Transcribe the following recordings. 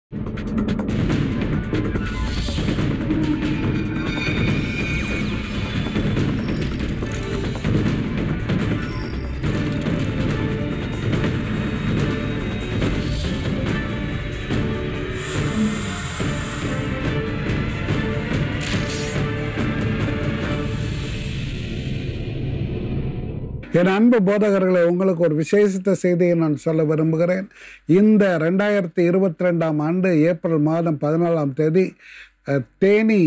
என் அன்பு போதகர்களை உங்களுக்கு ஒரு விசேஷித்த செய்தியை நான் சொல்ல விரும்புகிறேன் இந்த ரெண்டாயிரத்தி இருபத்தி ரெண்டாம் ஆண்டு ஏப்ரல் மாதம் பதினாலாம் தேதி அஹ், தேனி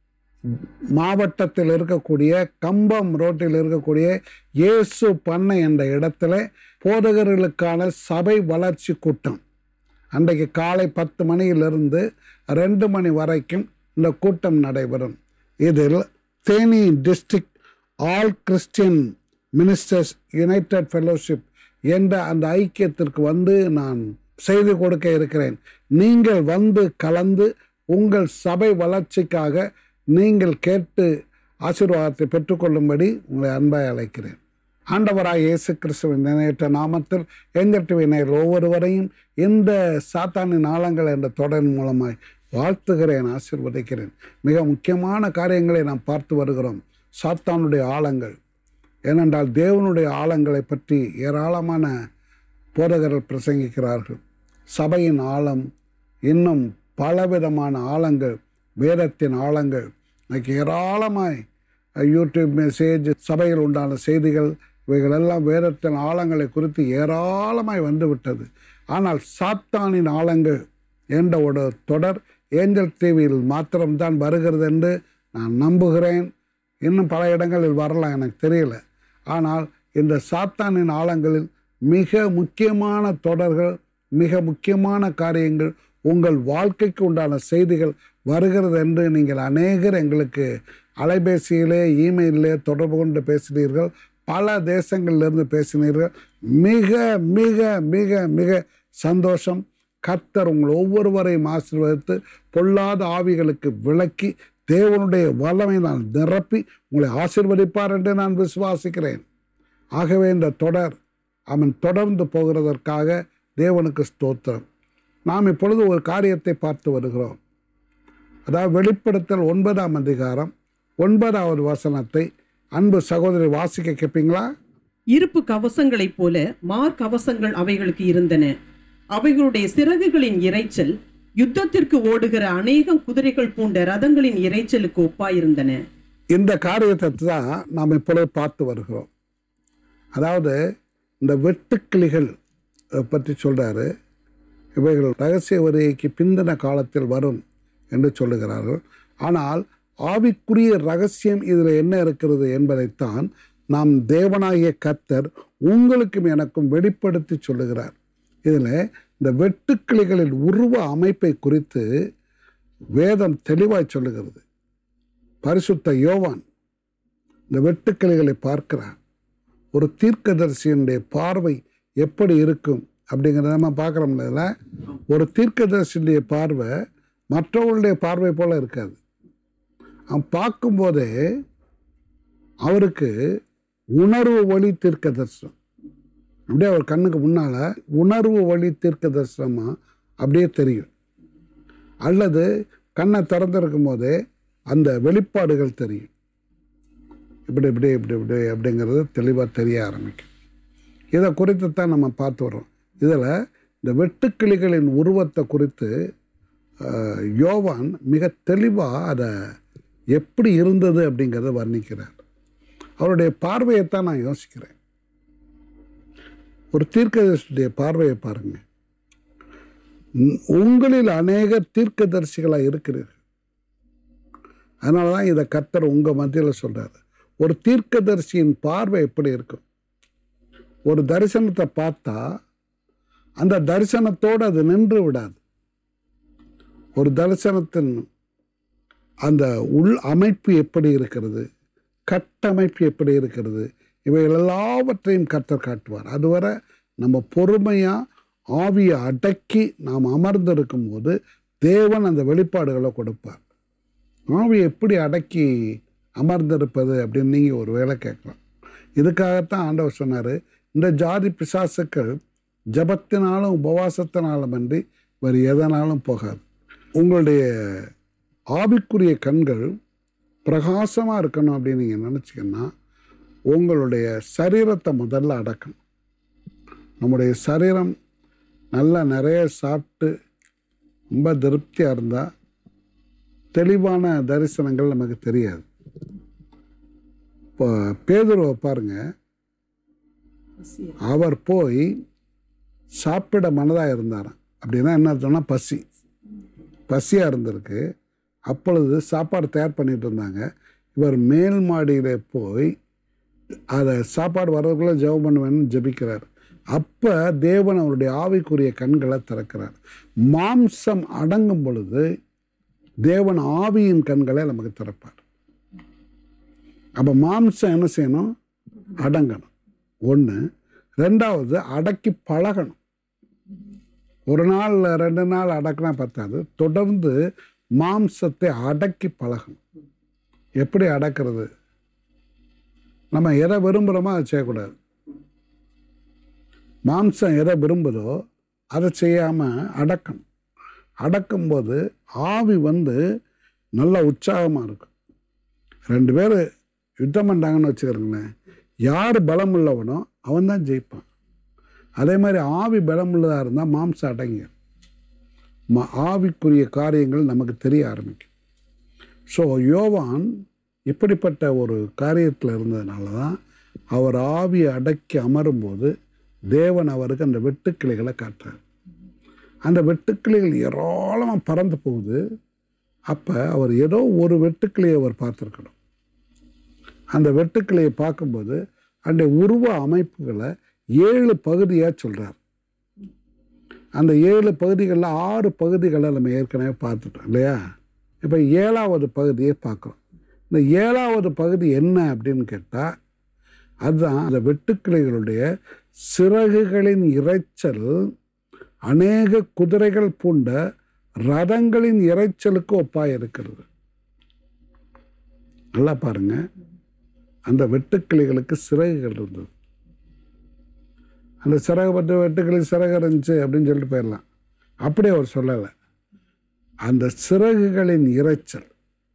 மாவட்டத்தில் இருக்கக்கூடிய கம்பம் ரோட்டில் இருக்கக்கூடிய இயேசு பண்ணை என்ற இடத்துல போதகர்களுக்கான சபை வளர்ச்சி கூட்டம் அன்றைக்கு காலை பத்து மணியிலிருந்து ரெண்டு மணி வரைக்கும் இந்த கூட்டம் நடைபெறும் இதில் Theni district all Christian ministers united fellowship என்ற அந்த ஐக்கியத்திற்கு வந்து நான் செய்து கொடுக்க இருக்கிறேன் நீங்கள் வந்து கலந்து உங்கள் சபை வளர்ச்சிக்காக நீங்கள் கேட்டு ஆசீர்வாதத்தை பெற்றுக்கொள்ளும்படி உங்களை அன்பாய் அழைக்கிறேன் ஆண்டவராய் இயேசு கிறிஸ்துவின் நினைத்த நாமத்தில் எங்கள் டிவி நேயர்கள் ஒவ்வொருவரையும் இந்த சாத்தானின் ஆழங்கள் என்ற தொடரின் மூலமாய் வாழ்த்துகிறேன் ஆசீர்வதிக்கிறேன் மிக முக்கியமான காரியங்களை நாம் பார்த்து வருகிறோம் சாத்தானுடைய ஆழங்கள் ஏனென்றால் தேவனுடைய ஆழங்களை பற்றி ஏராளமான போதகர்கள் பிரசங்கிக்கிறார்கள் சபையின் ஆழம் இன்னும் பலவிதமான ஆழங்கள் வேதத்தின் ஆழங்கள் இன்னைக்கு ஏராளமாய் யூடியூப் மெசேஜ் சபையில் உண்டான செய்திகள் இவைகளெல்லாம் வேதத்தின் ஆழங்களை குறித்து ஏராளமாய் வந்துவிட்டது ஆனால் சாத்தானின் ஆழங்கள் என்ற ஒரு தொடர் ஏஞ்சல் டிவியில் மாத்திரம்தான் வருகிறது என்று நான் நம்புகிறேன் இன்னும் பல இடங்களில் வரலாம் எனக்கு தெரியல ஆனால் இந்த சாத்தானின் ஆழங்களில் மிக முக்கியமான தொடர்கள் மிக முக்கியமான காரியங்கள் உங்கள் வாழ்க்கைக்கு உண்டான செய்திகள் வருகிறது என்று நீங்கள் அநேகர் எங்களுக்கு அலைபேசியிலே இமெயிலே தொடர்பு கொண்டு பேசினீர்கள் பல தேசங்களிலிருந்து பேசினீர்கள் மிக மிக மிக மிக சந்தோஷம் கர்த்தர் உங்கள் ஒவ்வொருவரையும் ஆசீர்வதித்து பொல்லாத ஆவிகளுக்கு விளக்கி தேவனுடைய வல்லமை நான் நிரப்பி உங்களை ஆசீர்வதிப்பார் என்று நான் விசுவாசிக்கிறேன் ஆகவே இந்த தொடர் அவன் தொடர்ந்து போகிறதற்காக தேவனுக்கு ஸ்தோத்திரம் நாம் இப்பொழுது ஒரு காரியத்தை பார்த்து வருகிறோம் அதாவது வெளிப்படுத்தல் ஒன்பதாம் அதிகாரம் ஒன்பதாவது வசனத்தை அன்பு சகோதரி வாசிக்க கேட்பீங்களா இருப்பு கவசங்களைப் போல மார் கவசங்கள் அவைகளுக்கு இருந்தன அவைகளுடைய சிறகுகளின் இரைச்சல் யுத்தத்திற்கு ஓடுகிற அநேகம் குதிரைகள் பூண்ட ரதங்களின் இரைச்சலுக்கு ஒப்பாயிருந்தன இந்த காரியத்தை தான் நாம் இப்பொழுது பார்த்து வருகிறோம் அதாவது இந்த வெட்டுக்கிளிகள் அஹ், பற்றி சொல்கிறாரு இவைகள் ரகசிய வருகைக்கு பிந்தின காலத்தில் வரும் என்று சொல்லுகிறார்கள் ஆனால் ஆவிக்குரிய ரகசியம் இதில் என்ன இருக்கிறது என்பதைத்தான் நாம் தேவனாகிய கர்த்தர் உங்களுக்கும் எனக்கும் வெளிப்படுத்தி சொல்லுகிறார் இதில் இந்த வெட்டுக்கிளிகளின் உருவ அமைப்பை குறித்து வேதம் தெளிவாய் சொல்லுகிறது பரிசுத்த யோவான் இந்த வெட்டுக்கிளிகளை பார்க்கிறார் ஒரு தீர்க்கதரிசியினுடைய பார்வை எப்படி இருக்கும் அப்படிங்கிறத நம்ம பார்க்குறோம்ல இதில் ஒரு தீர்க்கதரிசியுடைய பார்வை மற்றவர்களுடைய பார்வை போல இருக்காது அவன் பார்க்கும்போதே அவருக்கு உணர்வு வழி தீர்க்க தரிசனம் அப்படியே அவர் கண்ணுக்கு முன்னால் உணர்வு வழி தீர்க்க தரிசனமாக அப்படியே தெரியும் அல்லது கண்ணை திறந்திருக்கும் போதே அந்த வெளிப்பாடுகள் தெரியும் இப்படி இப்படி இப்படி இப்படி அப்படிங்கிறது தெளிவாக தெரிய ஆரம்பிக்கும் இதை குறித்து தான் நம்ம பார்த்து வரோம் இதில் இந்த வெட்டுக்கிளிகளின் உருவத்தை குறித்து அஹ், யோவான் மிக தெளிவாக அதை எப்படி இருந்தது அப்படிங்கிறத வர்ணிக்கிறார் அவருடைய பார்வையைத்தான் நான் யோசிக்கிறேன் ஒரு தீர்க்கதரிசியுடைய பார்வையை பாருங்க உம், உங்களில் அநேக தீர்க்கதரிசிகளாக இருக்கிறீர்கள் அதனால தான் இதை கர்த்தர் உங்கள் மத்தியில் சொல்கிறாரு ஒரு தீர்க்கதரிசியின் பார்வை எப்படி இருக்கும் ஒரு தரிசனத்தை பார்த்தா அந்த தரிசனத்தோடு அது நின்று விடாது ஒரு தரிசனத்தின் அந்த உள் அமைப்பு எப்படி இருக்கிறது கட்டமைப்பு எப்படி இருக்கிறது இவைகள் எல்லாவற்றையும் கர்த்தர் காட்டுவார் அதுவரை நம்ம பொறுமையாக ஆவியை அடக்கி நாம் அமர்ந்திருக்கும் போது தேவன் அந்த வெளிப்பாடுகளை கொடுப்பார் ஆவியை எப்படி அடக்கி அமர்ந்திருப்பது அப்படின்னு நீங்கள் ஒரு வேலை கேட்கலாம் இதுக்காகத்தான் ஆண்டவர் சொன்னார் இந்த ஜாதி பிசாசுக்கள் ஜபத்தினாலும் உபவாசத்தினாலும் அன்றி வேறு எதனாலும் போகாது உங்களுடைய ஆவிக்குரிய கண்கள் பிரகாசமாக இருக்கணும் அப்படின்னு நீங்கள் நினச்சிங்கன்னா உங்களுடைய சரீரத்தை முதல்ல அடக்கணும் நம்முடைய சரீரம் நல்லா நிறைய சாப்பிட்டு ரொம்ப திருப்தியாக இருந்தால் தெளிவான தரிசனங்கள் நமக்கு தெரியாது இப்போ பேதுருவை பாருங்க அவர் போய் சாப்பிட மனதாக இருந்தாராம் அப்படின்னா என்ன அர்த்தம்னா பசி பசியாக இருந்திருக்கு அப்பொழுது சாப்பாடு தயார் பண்ணிட்டு இருந்தாங்க இவர் மேல் மாடியில் போய் அதை சாப்பாடு வர்றதுக்குள்ளே ஜெபம் பண்ணுவேன்னு ஜெபிக்கிறார் அப்போ தேவன் அவருடைய ஆவிக்குரிய கண்களை திறக்கிறார் மாம்சம் அடங்கும் பொழுது தேவன் ஆவியின் கண்களை நமக்கு திறப்பார் அப்போ மாம்சம் என்ன செய்யணும் அடங்கணும் ஒன்று ரெண்டாவது அடக்கி பழகணும் ஒரு நாள் ரெண்டு நாள் அடக்கினா பத்தாது தொடர்ந்து மாம்சத்தை அடக்கி பழகணும் எப்படி அடக்கிறது நம்ம எதை விரும்புகிறோமோ அதை செய்யக்கூடாது மாம்சம் எதை விரும்புதோ அதை செய்யாமல் அடக்கணும் அடக்கும்போது ஆவி வந்து நல்ல உற்சாகமாக இருக்கும் ரெண்டு பேர் யுத்தம் பண்ணாங்கன்னு வச்சுக்கிறோங்களேன் யார் பலம் உள்ளவனோ அவன் தான் ஜெயிப்பான் அதே மாதிரி ஆவி பலம் உள்ளதாக இருந்தால் மாம்சம் அடங்கிடும் ம ஆவிக்குரிய காரியங்கள் நமக்கு தெரிய ஆரம்பிக்கும் ஸோ யோவான் இப்படிப்பட்ட ஒரு காரியத்தில் இருந்ததுனால தான் அவர் ஆவியை அடக்கி அமரும்போது தேவன் அவருக்கு அந்த வெட்டுக்கிளைகளை காட்டுறார் அந்த வெட்டுக்கிளைகள் ஏராளமாக பறந்து போகுது அப்போ அவர் ஏதோ ஒரு வெட்டுக்கிளையை அவர் பார்த்துருக்கணும் அந்த வெட்டுக்கிளையை பார்க்கும்போது அந்த உருவ அமைப்புகளை ஏழு பகுதியாக சொல்கிறார் அந்த ஏழு பகுதிகளில் ஆறு பகுதிகளை நம்ம ஏற்கனவே பார்த்துட்டோம் இல்லையா இப்போ ஏழாவது பகுதியை பார்க்குறோம் இந்த ஏழாவது பகுதி என்ன அப்படின்னு கேட்டால் அதுதான் அந்த வெட்டுக்கிளைகளுடைய சிறகுகளின் இரைச்சல் அநேக குதிரைகள் பூண்ட ரதங்களின் இரைச்சலுக்கு ஒப்பாய் இருக்கிறது நல்லா பாருங்க அந்த வெட்டுக்கிளிகளுக்கு சிறகுகள் இருந்தது அந்த சிறகு பட்டு வெட்டுக்கிளி சிறகு இருந்துச்சு அப்படின்னு சொல்லிட்டு போயிடலாம் அப்படி அவர் சொல்லலை அந்த சிறகுகளின் இரைச்சல்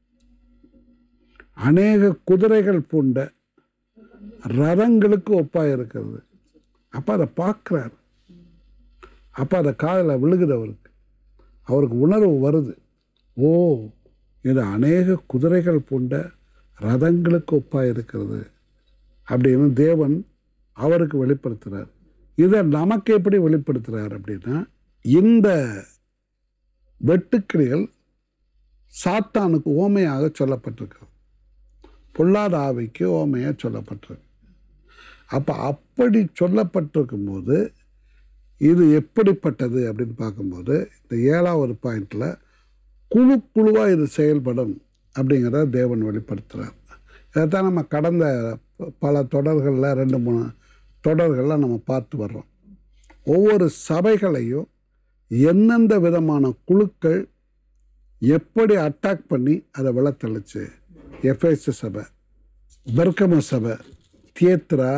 அநேக குதிரைகள் பூண்ட ரதங்களுக்கு ஒப்பாக இருக்கிறது அப்போ அதை பார்க்குறாரு அப்போ அதை காதில் விழுகுது அவருக்கு அவருக்கு உணர்வு வருது ஓ இது அநேக குதிரைகள் பூண்ட ரதங்களுக்கு ஒப்பாக இருக்கிறது அப்படின்னு தேவன் அவருக்கு வெளிப்படுத்துகிறார் இதை நமக்கு எப்படி வெளிப்படுத்துகிறார் அப்படின்னா இந்த வெட்டுக்கிளிகள் சாத்தானுக்கு ஓமையாக சொல்லப்பட்டிருக்கிறது பொல்லாத ஆவிக்கு ஓமையாக சொல்லப்பட்டிருக்கு அப்போ அப்படி சொல்லப்பட்டிருக்கும் போது இது எப்படிப்பட்டது அப்படின்னு பார்க்கும்போது இந்த ஏழாவது பாயிண்டில் குழு குழுவாக இது செயல்படும் அப்படிங்கிறத தேவன் வெளிப்படுத்துகிறார் இதைத்தான் நம்ம கடந்த பல தொடர்களில் ரெண்டு மூணு தொடர்களில் நம்ம பார்த்து வர்றோம் ஒவ்வொரு சபைகளையும் எந்தெந்த விதமான குழுக்கள் எப்படி அட்டாக் பண்ணி அதை விளத்தளிச்சு எஃப்எஸ் சபை பெர்கம சபை தியேத்ரா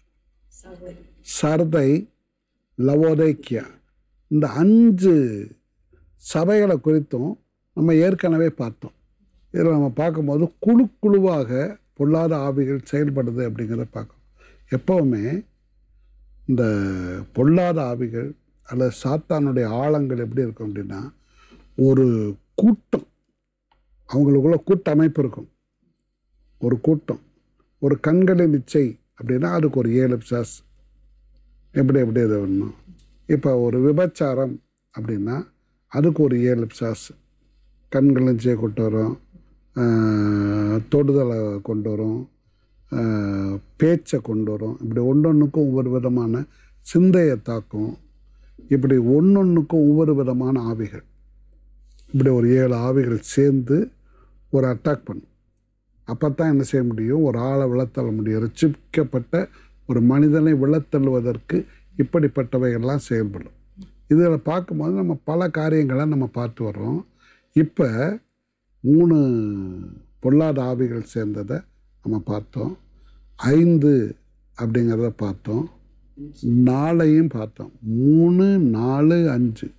சர்தை லவோதைக்கியா இந்த அஞ்சு சபைகளை குறித்தும் நம்ம ஏற்கனவே பார்த்தோம் இதில் நம்ம பார்க்கும்போது குழு குழுவாக பொல்லாத ஆவிகள் செயல்படுது அப்படிங்கிறத பார்க்கணும் எப்போவுமே இந்த பொல்லாத ஆவிகள் அல்லது சாத்தானுடைய ஆழங்கள் எப்படி இருக்கும் அப்படின்னா ஒரு கூட்டம் அவங்களுக்குள்ள கூட்டமைப்பு இருக்கும் ஒரு கூட்டம் ஒரு கண்களின் இச்சை அப்படின்னா அதுக்கு ஒரு ஏழு பிசாஸ் எப்படி எப்படி இது வரணும் இப்போ ஒரு விபச்சாரம் அப்படின்னா அதுக்கு ஒரு ஏழு பிசாஸ் கண்களின் இச்சையை கொண்டு வரும் ஆஹ், தொடுதலை கொண்டு வரும் ஆஹ், பேச்சை கொண்டு வரும் இப்படி ஒன்றொன்றுக்கும் ஒவ்வொரு விதமான சிந்தையை தாக்கும் இப்படி ஒன்றொன்றுக்கும் ஒவ்வொரு விதமான ஆவிகள் இப்படி ஒரு ஏழு ஆவிகள் சேர்ந்து ஒரு அட்டாக் பண்ணும் அப்போ தான் என்ன செய்ய முடியும் ஒரு ஆளை விழத்தள்ள முடியும் ரட்சிக்கப்பட்ட ஒரு மனிதனை விழத்தள்ளுவதற்கு இப்படிப்பட்டவைகள்லாம் செயல்படும் இதில் பார்க்கும்போது நம்ம பல காரியங்களை நம்ம பார்த்து வர்றோம் இப்போ மூணு பொல்லாத ஆவிகள் சேர்ந்ததை நம்ம பார்த்தோம் ஐந்து அப்படிங்கிறத பார்த்தோம் நாளையும் பார்த்தோம் மூணு நாலு அஞ்சு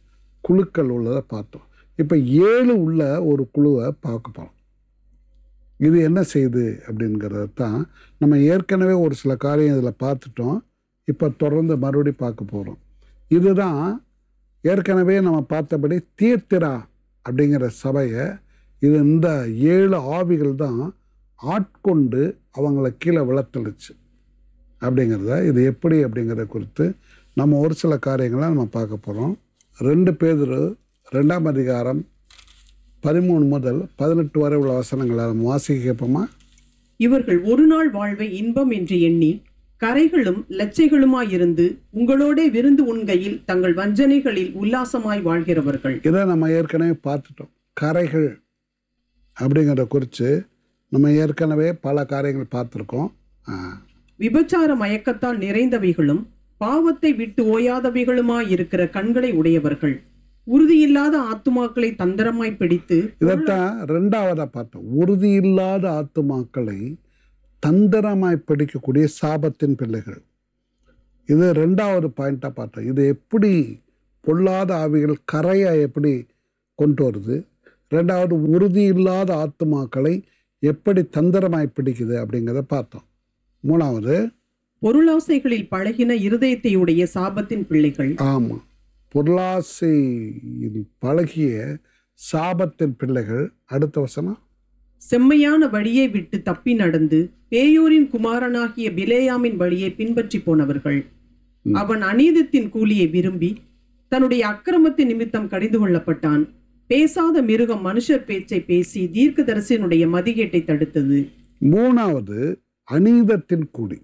குழுக்கள் உள்ளதை பார்த்தோம் இப்போ ஏழு உள்ள ஒரு குழுவை பார்க்க போகிறோம் இது என்ன செய்யுது அப்படிங்கிறத தான் நம்ம ஏற்கனவே ஒரு சில காரியம் இதில் பார்த்துட்டோம் இப்போ தொடர்ந்து மறுபடி பார்க்க போகிறோம் இதுதான் ஏற்கனவே நம்ம பார்த்தபடி தீர்த்திரா அப்படிங்கிற சபையை இது இந்த ஏழு ஆவிகள் தான் ஆட்கொண்டு அவங்கள கீழே விளத்தளிச்சு அப்படிங்கிறத இது எப்படி அப்படிங்கிறத குறித்து நம்ம ஒரு சில காரியங்களை நம்ம பார்க்க போகிறோம் ரெண்டு பேர் ரெண்டாம் அதிகாரம் பதிமூணு முதல் பதினெட்டு வரை உள்ள வசனங்களை நம்ம வாசிக்க கேட்போமா இவர்கள் ஒரு நாள் வாழ்வை இன்பம் என்று எண்ணி கரைகளும் லச்சைகளுமாயிருந்து உங்களோடே விருந்து உண்கையில் தங்கள் வஞ்சனைகளில் உல்லாசமாய் வாழ்கிறவர்கள் இதை நம்ம ஏற்கனவே பார்த்துட்டோம் கரைகள் அப்படிங்கிறத குறித்து நம்ம ஏற்கனவே பல காரியங்கள் பார்த்துருக்கோம் ஆ. விபச்சார மயக்கத்தால் நிறைந்தவைகளும் பாவத்தை விட்டு ஓயாதவைகளுமாயிருக்கிற கண்களை உடையவர்கள் உறுதியில்லாத ஆத்துமாக்களை தந்திரமாய் பிடித்து இதைத்தான் ரெண்டாவதாக பார்த்தோம் உறுதியில்லாத ஆத்துமாக்களை தந்திரமாய் பிடிக்கக்கூடிய சாபத்தின் பிள்ளைகள் இது ரெண்டாவது பாயிண்டாக பார்த்தோம் இது எப்படி பொல்லாத ஆவிகள் கரையை எப்படி கொண்டு வருது ரெண்டாவது உறுதி இல்லாத ஆத்துமாக்களை எப்படி தந்திரமாய் பிடிக்குது அப்படிங்கிறத பார்த்தோம் மூணாவது பொருளாசைகளில் பழகின இருதயத்தையுடைய சாபத்தின் பிள்ளைகள் ஆமாம் பொருளாசையில் பழகிய சாபத்தின் பிள்ளைகள் அடுத்த வசனம் செம்மையான வழியை விட்டு தப்பி நடந்து பேயோரின் குமாரனாகிய பிலேயாமின் வழியை பின்பற்றி போனவர்கள் அவன் அநீதத்தின் கூலியை விரும்பி தன்னுடைய அக்கிரமத்தின் நிமித்தம் கடிந்து கொள்ளப்பட்டான் பேசாத மிருகம் மனுஷர் பேச்சை பேசி தீர்க்கதரிசியினுடைய மதிகேட்டை தடுத்தது மூணாவது அநீதத்தின் குழி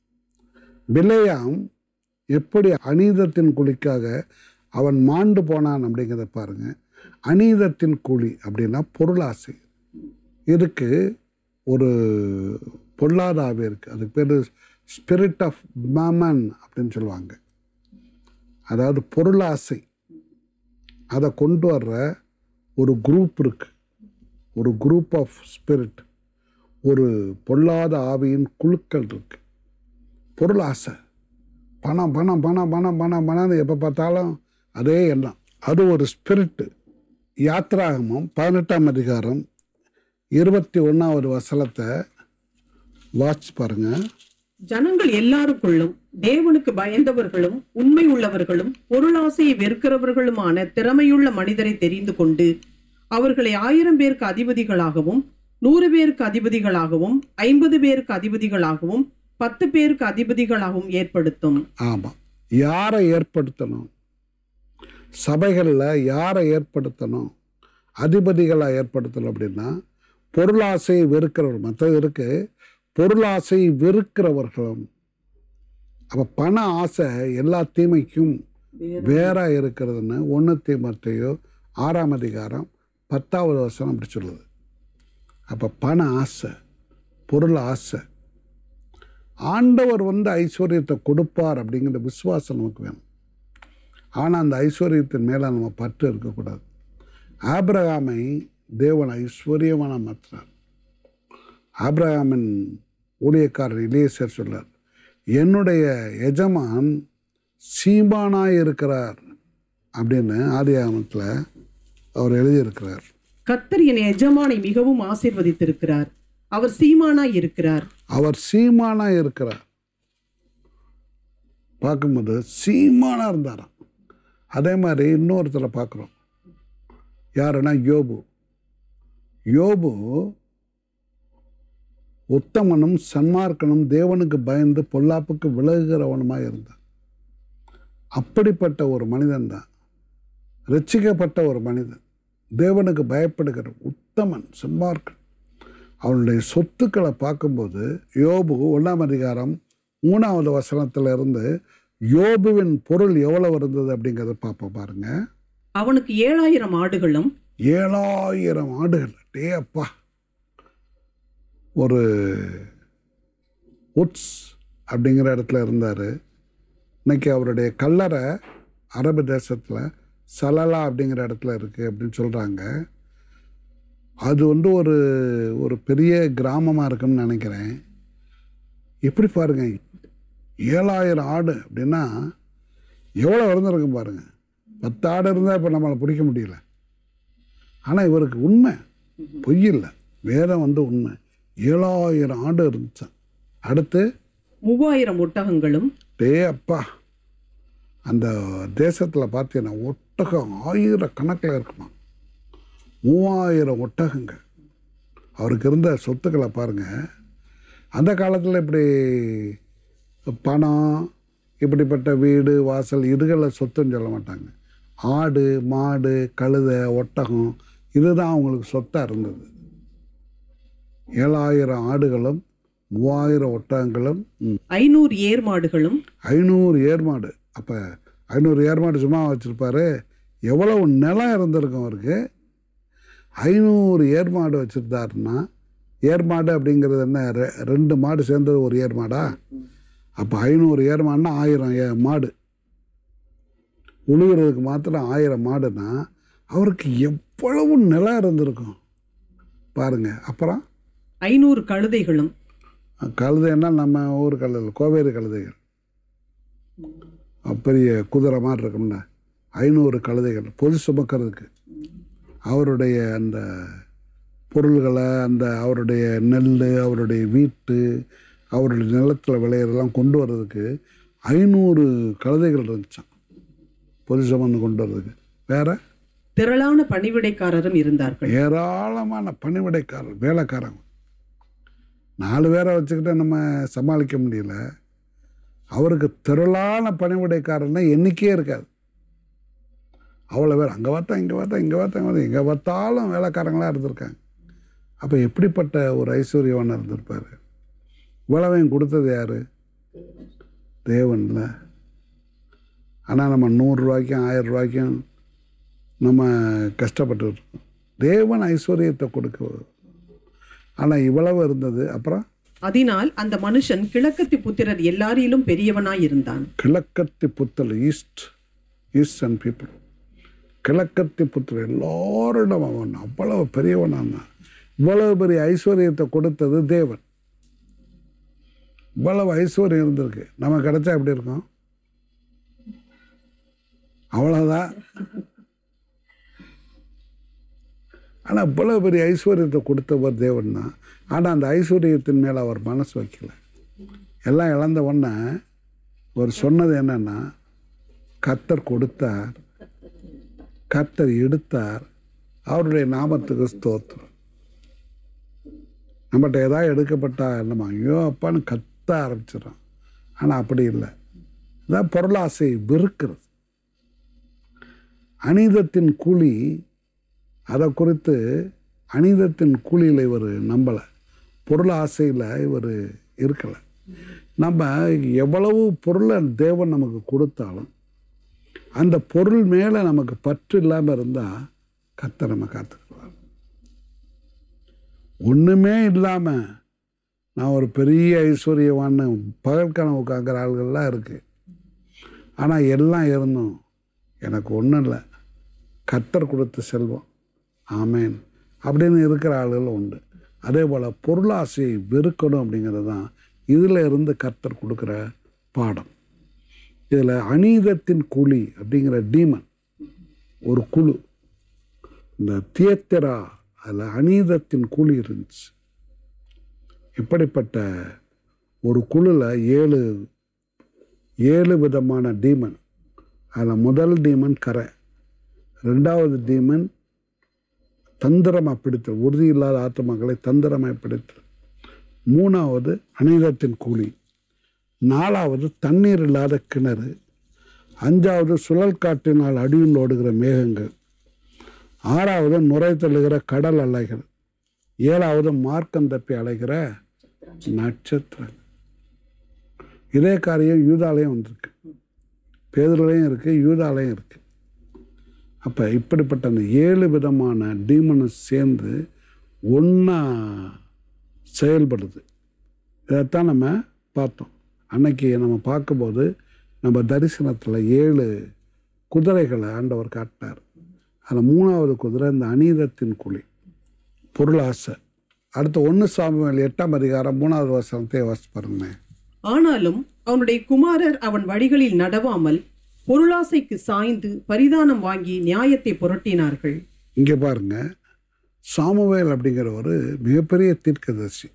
பிலேயாம் எப்படி அநீதத்தின் குழிக்காக அவன் மாண்டு போனான் அப்படிங்கிறத பாருங்க அநீதத்தின் குழி அப்படின்னா பொருளாசை இதுக்கு ஒரு பொல்லாத ஆவி இருக்குது அதுக்கு பேர் ஸ்பிரிட் ஆஃப் மேமன் அப்படின்னு சொல்லுவாங்க அதாவது பொருளாசை அதை கொண்டு வர்ற ஒரு குரூப் இருக்கு ஒரு குரூப் ஆஃப் ஸ்பிரிட் ஒரு பொல்லாத ஆவியின் குழுக்கள் இருக்கு பொருள் ஆசை பணம் பணம் பணம் பணம் பணம் பணம்னு எப்போ பார்த்தாலும் அதே எண்ணம் அது ஒரு ஸ்பிரிட்டு யாத்ராகமம் பதினெட்டாம் அதிகாரம் இருபத்தி ஒன்றாவது வசனத்தை வாட்ச் பாருங்க ஜனங்கள் எல்லாருக்குள்ளும் தேவனுக்கு பயந்தவர்களும் உண்மை உள்ளவர்களும் பொருளாசையை வெறுக்கிறவர்களுமான திறமையுள்ள மனிதரை தெரிந்து கொண்டு அவர்களை ஆயிரம் பேருக்கு அதிபதிகளாகவும் நூறு பேருக்கு அதிபதிகளாகவும் ஐம்பது பேருக்கு அதிபதிகளாகவும் பத்து பேருக்கு அதிபதிகளாகவும் ஏற்படுத்தும் ஆமாம் யாரை ஏற்படுத்தணும் சபைகளில் யாரை ஏற்படுத்தணும் அதிபதிகளாக ஏற்படுத்தணும் அப்படின்னா பொருளாசை வெறுக்கிறவர் மற்றது இருக்கு பொருளாசை வெறுக்கிறவர்களும் அப்போ பண ஆசை எல்லா தீமைக்கும் வேற இருக்கிறதுன்னு ஒன்று தீமத்தையோ ஆறாம் அதிகாரம் பத்தாவது வசனம் அப்படி சொல்லுது அப்போ பண ஆசை பொருள் ஆசை ஆண்டவர் வந்து ஐஸ்வர்யத்தை கொடுப்பார் அப்படிங்கிற விசுவாசம் நமக்கு வேணும் ஆனால் அந்த ஐஸ்வர்யத்தின் மேலே நம்ம பற்று இருக்கக்கூடாது ஆபிரகாமை தேவன் ஐஸ்வர்யமான மாற்றினார் ஆபிரகாமின் ஊழியக்காரர் இளையசர் சொல்லார் என்னுடைய எஜமான் சீமானாய் இருக்கிறார் அப்படின்னு ஆதியாகமத்தில் அவர் எழுதியிருக்கிறார் கர்த்தர் என் எஜமானை மிகவும் ஆசீர்வதித்திருக்கிறார் அவர் சீமானாய் இருக்கிறார் அவர் சீமானா இருக்கிறார் பார்க்கும்போது சீமானா இருந்தாராம் அதே மாதிரி இன்னொருத்தரை பார்க்குறோம் யாருன்னா யோபு யோபு உத்தமனும் சன்மார்க்கனும் தேவனுக்கு பயந்து பொல்லாப்புக்கு விலகுகிறவனுமாக இருந்தான் அப்படிப்பட்ட ஒரு மனிதன் தான் ரட்சிக்கப்பட்ட ஒரு மனிதன் தேவனுக்கு பயப்படுகிற உத்தமன் சன்மார்க்கன் அவனுடைய சொத்துக்களை பார்க்கும்போது யோபு ஒன்றாம் அதிகாரம் மூணாவது வசனத்துல இருந்து யோபுவின் பொருள் எவ்வளவு இருந்தது அப்படிங்கிறத பார்ப்போம் பாருங்க அவனுக்கு ஏழாயிரம் ஆடுகளும் ஏழாயிரம் ஆடுகள் டே அப்பா ஒரு உட்ஸ் அப்படிங்கிற இடத்துல இருந்தார் இன்னைக்கு அவருடைய கல்லறை அரபு தேசத்தில் சலலா அப்படிங்கிற இடத்துல இருக்குது அப்படின்னு சொல்கிறாங்க அது வந்து ஒரு ஒரு பெரிய கிராமமாக இருக்குன்னு நினைக்கிறேன் எப்படி பாருங்க ஏழாயிரம் ஆடு அப்படின்னா எவ்வளோ இருந்திருக்கும் பாருங்க பத்து ஆடு இருந்தால் இப்போ நம்மளை பிடிக்க முடியல ஆனால் இவருக்கு உண்மை பொய் இல்லை வேதம் வந்து உண்மை ஏழாயிரம் ஆடு இருந்துச்சான் அடுத்து மூவாயிரம் ஒட்டகங்களும் டே அப்பா அந்த தேசத்தில் பார்த்தீங்கன்னா ஒட்டகம் ஆயிரக்கணக்கில் இருக்குமா மூவாயிரம் ஒட்டகங்க அவருக்கு இருந்த சொத்துக்களை பாருங்கள் அந்த காலத்தில் இப்படி பணம் இப்படிப்பட்ட வீடு வாசல் இதுகளை சொத்துன்னு சொல்ல மாட்டாங்க ஆடு மாடு கழுதை ஒட்டகம் இதுதான் அவங்களுக்கு சொத்தாக இருந்தது ஏழாயிரம் ஆடுகளும் மூவாயிரம் ஒட்டகங்களும் ம், ஐநூறு ஏர் மாடுகளும் ஐநூறு ஏர்மாடு அப்போ ஐநூறு ஏர்மாடு சும்மா வச்சுருப்பாரு எவ்வளவு நிலம் இருந்திருக்கும் அவருக்கு ஐநூறு ஏர்மாடு வச்சுருந்தாருன்னா ஏர்மாடு அப்படிங்கிறது என்ன ரெ- ரெண்டு மாடு சேர்ந்தது ஒரு ஏர்மாடா அப்போ ஐநூறு ஏர்மாடுனா ஆயிரம் ஏ மாடு உழுகிறதுக்கு மாத்திரம் ஆயிரம் மாடுனா அவருக்கு எவ்வளவு நிலம் இருந்திருக்கும் பாருங்க அப்புறம் ஐநூறு கழுதைகளும் கழுதைன்னா நம்ம ஊர் கழுதை கோவேறு கழுதைகள் பெரிய குதிரை மாதிரி இருக்கும்ல ஐநூறு கழுதைகள் பொது சுமக்கிறதுக்கு அவருடைய அந்த பொருள்களை அந்த அவருடைய நெல் அவருடைய வீட்டு அவருடைய நிலத்தில் விளையிறதெல்லாம் கொண்டு வர்றதுக்கு ஐநூறு கழுதைகள் இருந்துச்சான் பொது சுமந்து கொண்டு வர்றதுக்கு வேற திரளான பணிவிடைக்காரரும் இருந்தார்கள் ஏராளமான பணிவிடைக்காரர் வேலைக்காரங்க நாலு பேரை வச்சுக்கிட்டு நம்ம சமாளிக்க முடியல அவருக்கு திரளான பணிவிடைக்காரர்னா எண்ணிக்கையே இருக்காது அவ்வளோ பேர் அங்கே பார்த்தா இங்கே பார்த்தா இங்கே பார்த்தா இங்கே பார்த்தா எங்கே பார்த்தாலும் வேலைக்காரங்களாக இருந்திருக்காங்க அப்போ எப்படிப்பட்ட ஒரு ஐஸ்வர்யவான் இருந்திருப்பார் இவ்வளவையும் கொடுத்தது யார் தேவன்ல ஆனால் நம்ம நூறுரூவாய்க்கும் ஆயிரம் ரூபாய்க்கும் நம்ம கஷ்டப்பட்டு இருக்கோம் தேவன் ஐஸ்வர்யத்தை கொடுக்க ஆனால் இவ்வளவு இருந்தது அப்புறம் அதனால் அந்த மனுஷன் கிழக்கத்தி புத்திரர் எல்லாரிலும் பெரியவனாய் இருந்தான் கிழக்கத்தி புத்தல் ஈஸ்ட் ஈஸ்டர்ன் பீப்புள் கிழக்கத்தி புத்தல் எல்லாரிடம் அவன் அவ்வளவு பெரியவனாக இருந்தான் இவ்வளவு பெரிய ஐஸ்வர்யத்தை கொடுத்தது தேவன் இவ்வளவு ஐஸ்வர்யம் இருந்திருக்கு நம்ம கிடைச்சா எப்படி இருக்கும் அவ்வளோதான் ஆனால் இவ்வளவு பெரிய ஐஸ்வர்யத்தை கொடுத்தவர் தேவன் தான் ஆனால் அந்த ஐஸ்வர்யத்தின் மேலே அவர் மனசு வைக்கல எல்லாம் இழந்த உடனே அவர் சொன்னது என்னன்னா கத்தர் கொடுத்தார் கத்தர் எடுத்தார் அவருடைய நாமத்துக்கு ஸ்தோத்திரம் நம்மகிட்ட ஏதாவது எடுக்கப்பட்டா என்னமா ஐயோ அப்பான்னு கத்த ஆரம்பிச்சிடறோம் ஆனால் அப்படி இல்லை இதான் பொருளாசை வெறுக்கிறது அநீதத்தின் கூலி அதை குறித்து அநீதத்தின் கூலியில் இவர் நம்பலை பொருள் ஆசையில் இவர் இருக்கலை நம்ம எவ்வளவு பொருளை தேவன் நமக்கு கொடுத்தாலும் அந்த பொருள் மேலே நமக்கு பற்று இல்லாமல் இருந்தால் கத்த நம்ம காத்துக்குவார் ஒன்றுமே இல்லாமல் நான் ஒரு பெரிய ஐஸ்வர்யவான்னு பகல் கனவு காக்கிற ஆள்கள்லாம் இருக்குது ஆனால் எல்லாம் இருந்தும் எனக்கு ஒன்றும் இல்லை கத்தர் கொடுத்த செல்வம் ஆமேன் அப்படின்னு இருக்கிற ஆளுகள் உண்டு அதே போல் பொருளாசையை வெறுக்கணும் அப்படிங்கிறது தான் இதில் இருந்து கர்த்தர் கொடுக்குற பாடம் இதில் அநீதத்தின் கூலி அப்படிங்கிற டீமன் ஒரு குழு இந்த தியேத்தரா அதில் அநீதத்தின் கூலி இருந்துச்சு இப்படிப்பட்ட ஒரு குழுவில் ஏழு ஏழு விதமான டீமன் அதில் முதல் டீமன் கரை ரெண்டாவது டீமன் தந்திரமாக பிடித்தல் உறுதி இல்லாத ஆத்மாக்களை தந்திரமாய் பிடித்தல் மூணாவது அநீதத்தின் கூலி நாலாவது தண்ணீர் இல்லாத கிணறு அஞ்சாவது சுழல் காற்றினால் அடியில் ஓடுகிற மேகங்கள் ஆறாவது நுரை தள்ளுகிற கடல் அலைகள் ஏழாவது மார்க்கம் தப்பி அலைகிற நட்சத்திரம் இதே காரியம் யூதாலையும் வந்திருக்கு பேதர்லையும் இருக்குது யூதாலையும் இருக்குது அப்போ இப்படிப்பட்ட அந்த ஏழு விதமான டீமனை சேர்ந்து ஒன்றா செயல்படுது இதைத்தான் நம்ம பார்த்தோம் அன்னைக்கு நம்ம பார்க்கும்போது நம்ம தரிசனத்தில் ஏழு குதிரைகளை ஆண்டவர் காட்டினார் அதில் மூணாவது குதிரை இந்த அநீதத்தின் குழி பொருளாசை அடுத்து ஒன்று சாமுவேல் எட்டாம் அதிகாரம் மூணாவது வசனத்தை வாசி பாருங்க ஆனாலும் அவனுடைய குமாரர் அவன் வழிகளில் நடவாமல் பொருளாசைக்கு சாய்ந்து பரிதானம் வாங்கி நியாயத்தை புரட்டினார்கள் இங்கே பாருங்க சாமுவேல் அப்படிங்கிற ஒரு மிகப்பெரிய தீர்க்கதரிசி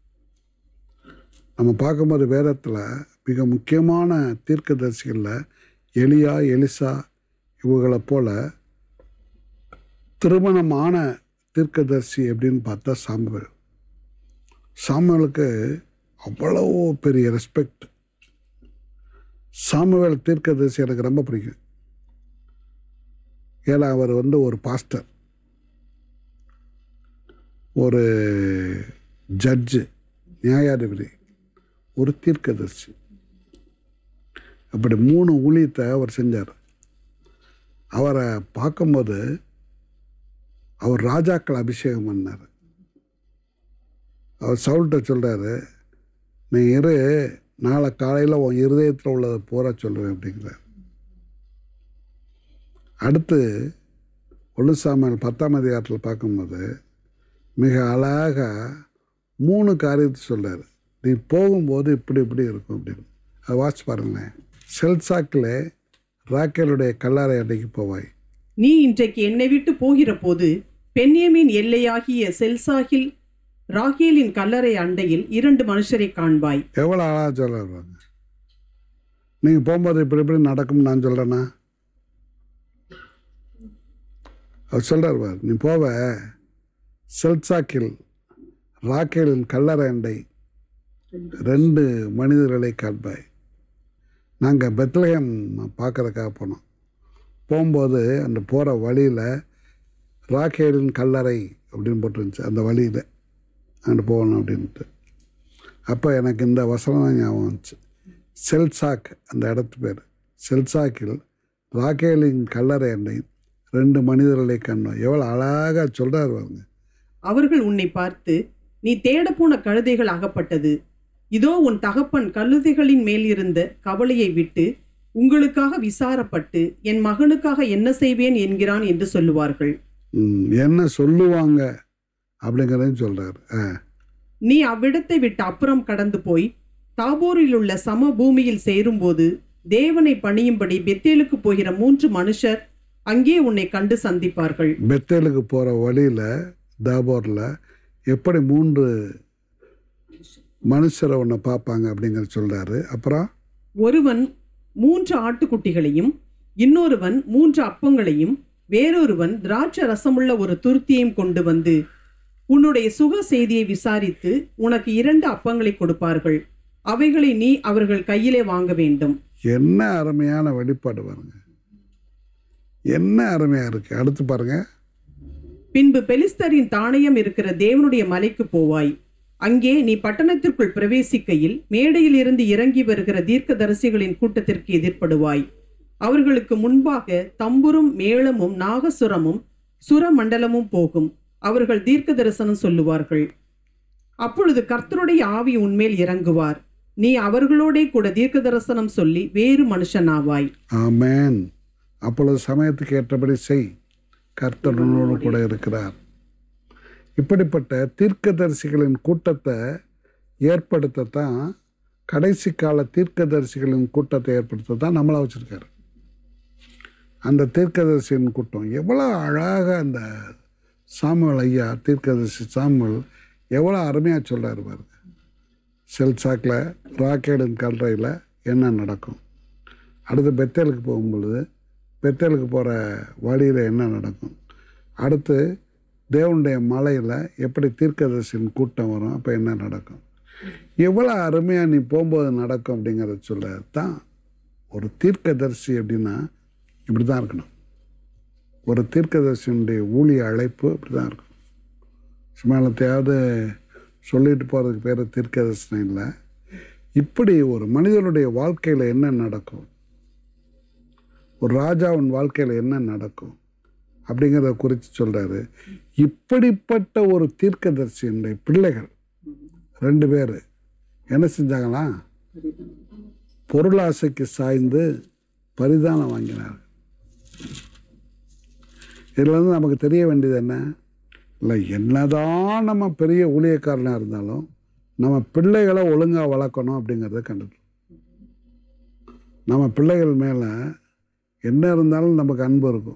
நம்ம பார்க்கும்போது வேதத்தில் மிக முக்கியமான தீர்க்கதரிசிகளில் எலியா எலிசா இவங்களை போல திருமணமான தீர்க்கதரிசி அப்படின்னு பார்த்தா சாமுவேல் சாமுவேலுக்கு அவ்வளோ பெரிய ரெஸ்பெக்ட் சாமுவேல் தீர்க்கதரிசி எனக்கு ரொம்ப பிடிக்கும் ஏன்னா அவர் வந்து ஒரு பாஸ்டர் ஒரு ஜட்ஜு நியாயாதிபதி ஒரு தீர்க்கதரிசி அப்படி மூணு ஊழியத்தை அவர் செஞ்சார் அவரை பார்க்கும்போது அவர் ராஜாக்கள் அபிஷேகம் பண்ணார் அவர் சவுல்கிட்ட சொல்கிறாரு நீ இரு நாளை காலையில் உன் இருதயத்தில் உள்ளதை பூரா சொல்லுவேன் அப்படிங்கிறார் அடுத்து ஒன்று சாமியல் பத்தாம் அதிகாரத்தில் பார்க்கும்போது மிக அழகாக மூணு காரியத்தை சொல்றாரு நீ போகும்போது இப்படி இப்படி இருக்கும் அப்படின்னு அதை வாட்ச் பாருங்களேன் செல்சாக்கில் ராக்கேலுடைய கல்லாறை அன்னைக்கு போவாய் நீ இன்றைக்கு என்னை விட்டு போகிற போது பென்யமின் எல்லையாகிய செல்சாகில் ராகேலின் கல்லறை அண்டையில் இரண்டு மனுஷரை காண்பாய் எவ்வளோ அழகாக சொல்கிறாங்க நீங்கள் போகும்போது இப்படி இப்படி நடக்கும்னு நான் சொல்கிறேன்னா அவர் சொல்கிறார் பார் நீ போவ செல்சாக்கில் ராக்கேலின் கல்லறை அண்டை ரெண்டு மனிதர்களை காண்பாய் நாங்கள் பெத்லஹேம் பார்க்கறதுக்காக போனோம் போகும்போது அந்த போகிற வழியில் ராக்கேலின் கல்லறை அப்படின்னு போட்டுருந்துச்சு அந்த வழியில் அங்கே போகணும் அப்படின்ட்டு அப்போ எனக்கு இந்த வசனம் தான் ஞாபகம் வந்துச்சு செல்சாக் அந்த இடத்து பேர் செல்சாக்கில் ராக்கேலின் கல்லறை அண்டை ரெண்டு மனிதர்களை கண்டோம் எவ்வளோ அழகாக சொல்கிறார் பாருங்க அவர்கள் உன்னை பார்த்து நீ தேடப்போன கழுதைகள் அகப்பட்டது இதோ உன் தகப்பன் கழுதைகளின் மேல் இருந்த கவலையை விட்டு உங்களுக்காக விசாரப்பட்டு என் மகனுக்காக என்ன செய்வேன் என்கிறான் என்று சொல்லுவார்கள் ம், என்ன சொல்லுவாங்க அப்படிங்கிறதையும் சொல்கிறார் ஆ நீ அவ்விடத்தை விட்டு அப்புறம் கடந்து போய் தாபோரில் உள்ள சம பூமியில் சேரும்போது தேவனை பணியும்படி பெத்தேலுக்கு போகிற மூன்று மனுஷர் அங்கே உன்னை கண்டு சந்திப்பார்கள் பெத்தேலுக்கு போகிற வழியில் தாபோரில் எப்படி மூன்று மனுஷரை ஒன்று பார்ப்பாங்க அப்படிங்கிற சொல்கிறாரு அப்புறம் ஒருவன் மூன்று ஆட்டுக்குட்டிகளையும் இன்னொருவன் மூன்று அப்பங்களையும் வேறொருவன் திராட்சை ரசமுள்ள ஒரு துருத்தியையும் கொண்டு வந்து உன்னுடைய சுக செய்தியை விசாரித்து உனக்கு இரண்டு அப்பங்களை கொடுப்பார்கள் அவைகளை நீ அவர்கள் கையிலே வாங்க வேண்டும் என்ன அருமையான வெளிப்பாடு பாருங்க என்ன அருமையாக இருக்குது அடுத்து பாருங்க பின்பு பெலிஸ்தரின் தானயம் இருக்கிற தேவனுடைய மலைக்கு போவாய் அங்கே நீ பட்டணத்திற்குள் பிரவேசிக்கையில் மேடையில் இருந்து இறங்கி வருகிற தீர்க்கதரிசிகளின் கூட்டத்திற்கு எதிர்ப்படுவாய் அவர்களுக்கு முன்பாக தம்புரும் மேளமும் நாகசுரமும் சுரமண்டலமும் போகும் அவர்கள் தீர்க்க தரிசனம் சொல்லுவார்கள் அப்பொழுது கர்த்தருடைய ஆவி உன்மேல் இறங்குவார் நீ அவர்களோடே கூட தீர்க்க தரிசனம் சொல்லி வேறு மனுஷனாவாய் ஆமென் அப்பொழுது சமயத்துக்கு ஏற்றபடி செய் கர்த்தருனோடு கூட இருக்கிறார் இப்படிப்பட்ட தீர்க்கதரிசிகளின் கூட்டத்தை ஏற்படுத்தத்தான் கடைசி கால தீர்க்கதரிசிகளின் கூட்டத்தை ஏற்படுத்த தான் நம்மளை வச்சுருக்காரு அந்த தீர்க்கதரிசியின் கூட்டம் எவ்வளோ அழகாக அந்த சாமுவேல் ஐயா தீர்க்கதரிசி சாமுவேல் எவ்வளோ அருமையாக சொல்கிறார் பாருங்க செல்சாக்கில் ராக்கேடின் கல்றையில் என்ன நடக்கும் அடுத்து பெத்தேலுக்கு போகும்பொழுது பெத்தேலுக்கு போகிற வழியில் என்ன நடக்கும் அடுத்து தேவனுடைய மலையில் எப்படி தீர்க்கதரிசியின் கூட்டம் வரும் அப்போ என்ன நடக்கும் எவ்வளோ அருமையாக நீ போகும்போது நடக்கும் அப்படிங்கிறத சொல்ல தான் ஒரு தீர்க்கதரிசி அப்படின்னா இப்படி தான் இருக்கணும் ஒரு தீர்க்கதரிசியினுடைய ஊழிய அழைப்பு இப்படி தான் இருக்கும் சும்மாலத்தையாவது சொல்லிட்டு போகிறதுக்கு பேர் தீர்க்கதரிசனம் இல்லை இப்படி ஒரு மனிதனுடைய வாழ்க்கையில் என்ன நடக்கும் ஒரு ராஜாவின் வாழ்க்கையில் என்ன நடக்கும் அப்படிங்கிறத குறித்து சொல்கிறாரு இப்படிப்பட்ட ஒரு தீர்க்கதரிசியினுடைய பிள்ளைகள் ரெண்டு பேர் என்ன செஞ்சாங்களா பொருளாசைக்கு சாய்ந்து பரிதானம் வாங்கினார் இதுல இருந்து நமக்கு தெரிய வேண்டியது என்ன இல்லை என்னதான் நம்ம பெரிய ஊழியக்காரனாக இருந்தாலும் நம்ம பிள்ளைகளை ஒழுங்காக வளர்க்கணும் அப்படிங்கிறத கண்டுக்கணும் நம்ம பிள்ளைகள் மேலே என்ன இருந்தாலும் நமக்கு அன்பு இருக்கும்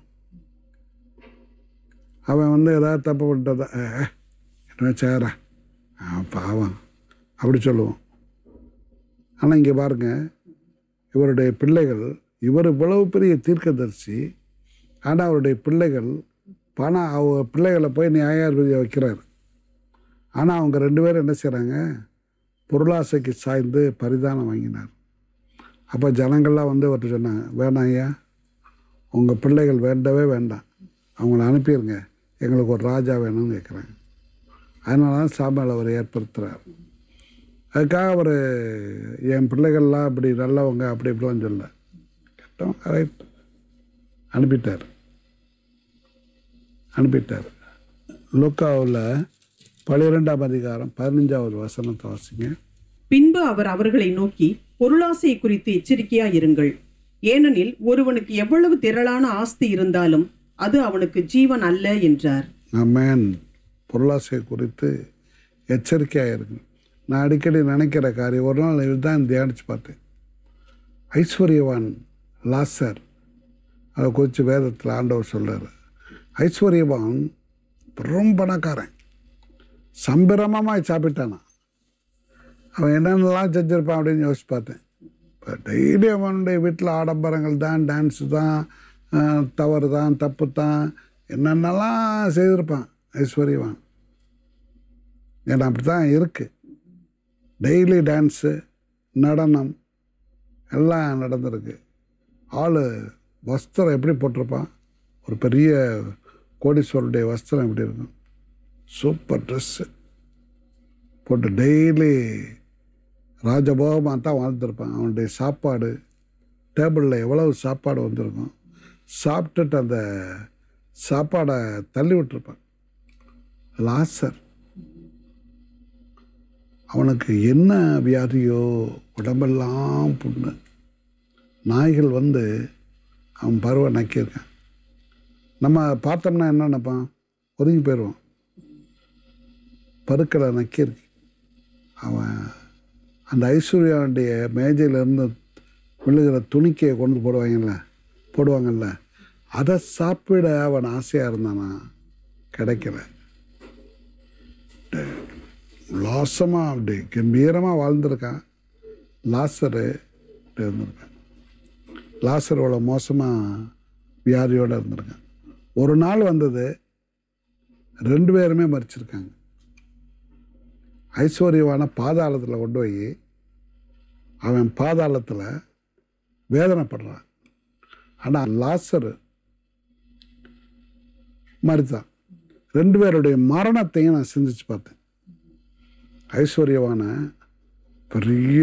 அவன் வந்து ஏதாவது தப்பு பண்ணிட்டதா "ஏ, என்ன சேரா பாவம் அப்படி சொல்லுவோம் ஆனால் இங்கே பாருங்க இவருடைய பிள்ளைகள் இவர் இவ்வளவு பெரிய தீர்க்கதரிசி ஆனால் அவருடைய பிள்ளைகள் பணம் அவ பிள்ளைகளை போய் நியாயாதிபதியை வைக்கிறார் ஆனால் அவங்க ரெண்டு பேரும் என்ன செய்கிறாங்க பொருளாசைக்கு சாய்ந்து பரிதானம் வாங்கினார் அப்போ ஜனங்கள்லாம் வந்து அவர்கிட்ட சொன்னாங்க வேணாம் ஐயா உங்கள் பிள்ளைகள் வேண்டவே வேண்டாம் அவங்கள அனுப்பிடுங்க எங்களுக்கு ஒரு ராஜா வேணும்னு கேட்குறாங்க அதனால தான் சாமியால் அவர் ஏற்படுத்துகிறார் அதுக்காக அவர் என் பிள்ளைகள்லாம் அப்படி நல்லவங்க அப்படி இப்படிலாம் சொல்ல கேட்டோம் ரைட் அனுப்பிட்டார் அனுப்பிட்டார் லோக்காவில் பன்னிரெண்டாம் அதிகாரம் பதினஞ்சாவது வசனத்தை வாசிங்க பின்பு அவர் அவர்களை நோக்கி பொருளாசையை குறித்து எச்சரிக்கையாயிருங்கள் ஏனெனில் ஒருவனுக்கு எவ்வளவு திரளான ஆஸ்தி இருந்தாலும் அது அவனுக்கு ஜீவன் அல்ல என்றார் ஆமென் பொருளாசை குறித்து எச்சரிக்கையாக இருக்கு நான் அடிக்கடி நினைக்கிற காரியம் ஒரு நாள் இதுதான் தியானித்து பார்த்தேன் ஐஸ்வர்யவான் லாசர் அதை குறித்து வேதத்தில் ஆண்டவர் சொல்றாரு ஐஸ்வர்யவான் ரொம்ப பணக்காரன் சம்பிரமமாக சாப்பிட்டானா அவன் என்னென்னலாம் செஞ்சுருப்பான் அப்படின்னு யோசிச்சு பார்த்தேன் இப்போ டெய்லி அவனுடைய வீட்டில் ஆடம்பரங்கள் தான் டான்ஸு தான் அஹ், தவறு தான் தப்பு தான் என்னென்னலாம் செய்திருப்பான் ஐஸ்வர்யவான் ஏன்னா அப்படி தான் இருக்குது டெய்லி டான்ஸு நடனம் எல்லாம் நடந்திருக்கு ஆள் வஸ்திரம் எப்படி போட்டிருப்பான் ஒரு பெரிய கோடீஸ்வரருடைய வஸ்திரம் எப்படி இருக்கும் சூப்பர் ட்ரெஸ்ஸு போட்டு டெய்லி ராஜபோகமாக தான் வாழ்ந்துருப்பான் அவனுடைய சாப்பாடு டேபிளில் எவ்வளவு சாப்பாடு வந்திருக்கும் சாப்பிட்டுட்டு அந்த சாப்பாடை தள்ளி விட்டுருப்பான் லாசர் அவனுக்கு என்ன வியாதியோ உடம்பெல்லாம் புண்ணு நாய்கள் வந்து அவன் பருவ நக்கியிருக்கான் நம்ம பார்த்தோம்னா என்ன நினைப்பான் ஒதுங்கி போயிடுவான் பருக்களை நக்கியிருக்கு அவன் அந்த ஐஸ்வர்யாவுடைய மேஜையிலேருந்து விழுகிற துணிக்கையை கொண்டு போடுவாங்கல்ல போடுவாங்கல்ல அதை சாப்பிட அவன் ஆசையாக இருந்தானா கிடைக்கல லாசமாக அப்படி கம்பீரமாக வாழ்ந்திருக்கான் லாசரு இப்படி இருந்திருக்கான் லாசர் இவ்வளோ மோசமாக வியாதியோடு இருந்திருக்கான் ஒரு நாள் வந்தது ரெண்டு பேருமே மறிச்சிருக்காங்க ஐஸ்வர்யவான பாதாளத்தில் கொண்டு போய் அவன் பாதாளத்தில் வேதனைப்படுறான் ஆனால் லாசரு மறித்தான் ரெண்டு பேருடைய மரணத்தையும் நான் சிந்திச்சு பார்த்தேன் ஐஸ்வர்யவான பெரிய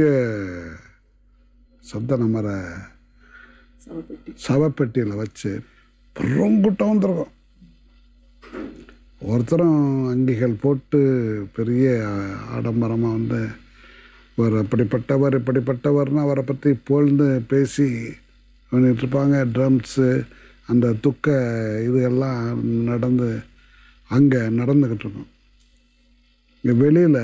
சந்தன மர சவப்பெட்டியில் வச்சு பெருங்குட்டம் வந்திருக்கும் ஒருத்தரும் அங்கிகள் போட்டு பெரிய ஆடம்பரமாக வந்து இவர் அப்படிப்பட்டவர் இப்படிப்பட்டவர்னு அவரை பற்றி புகழ்ந்து பேசி பண்ணிட்டு இருப்பாங்க ட்ரம்ஸு அந்த துக்க இதுகெல்லாம் நடந்து அங்கே நடந்துக்கிட்டு இருக்கும் இங்கே வெளியில்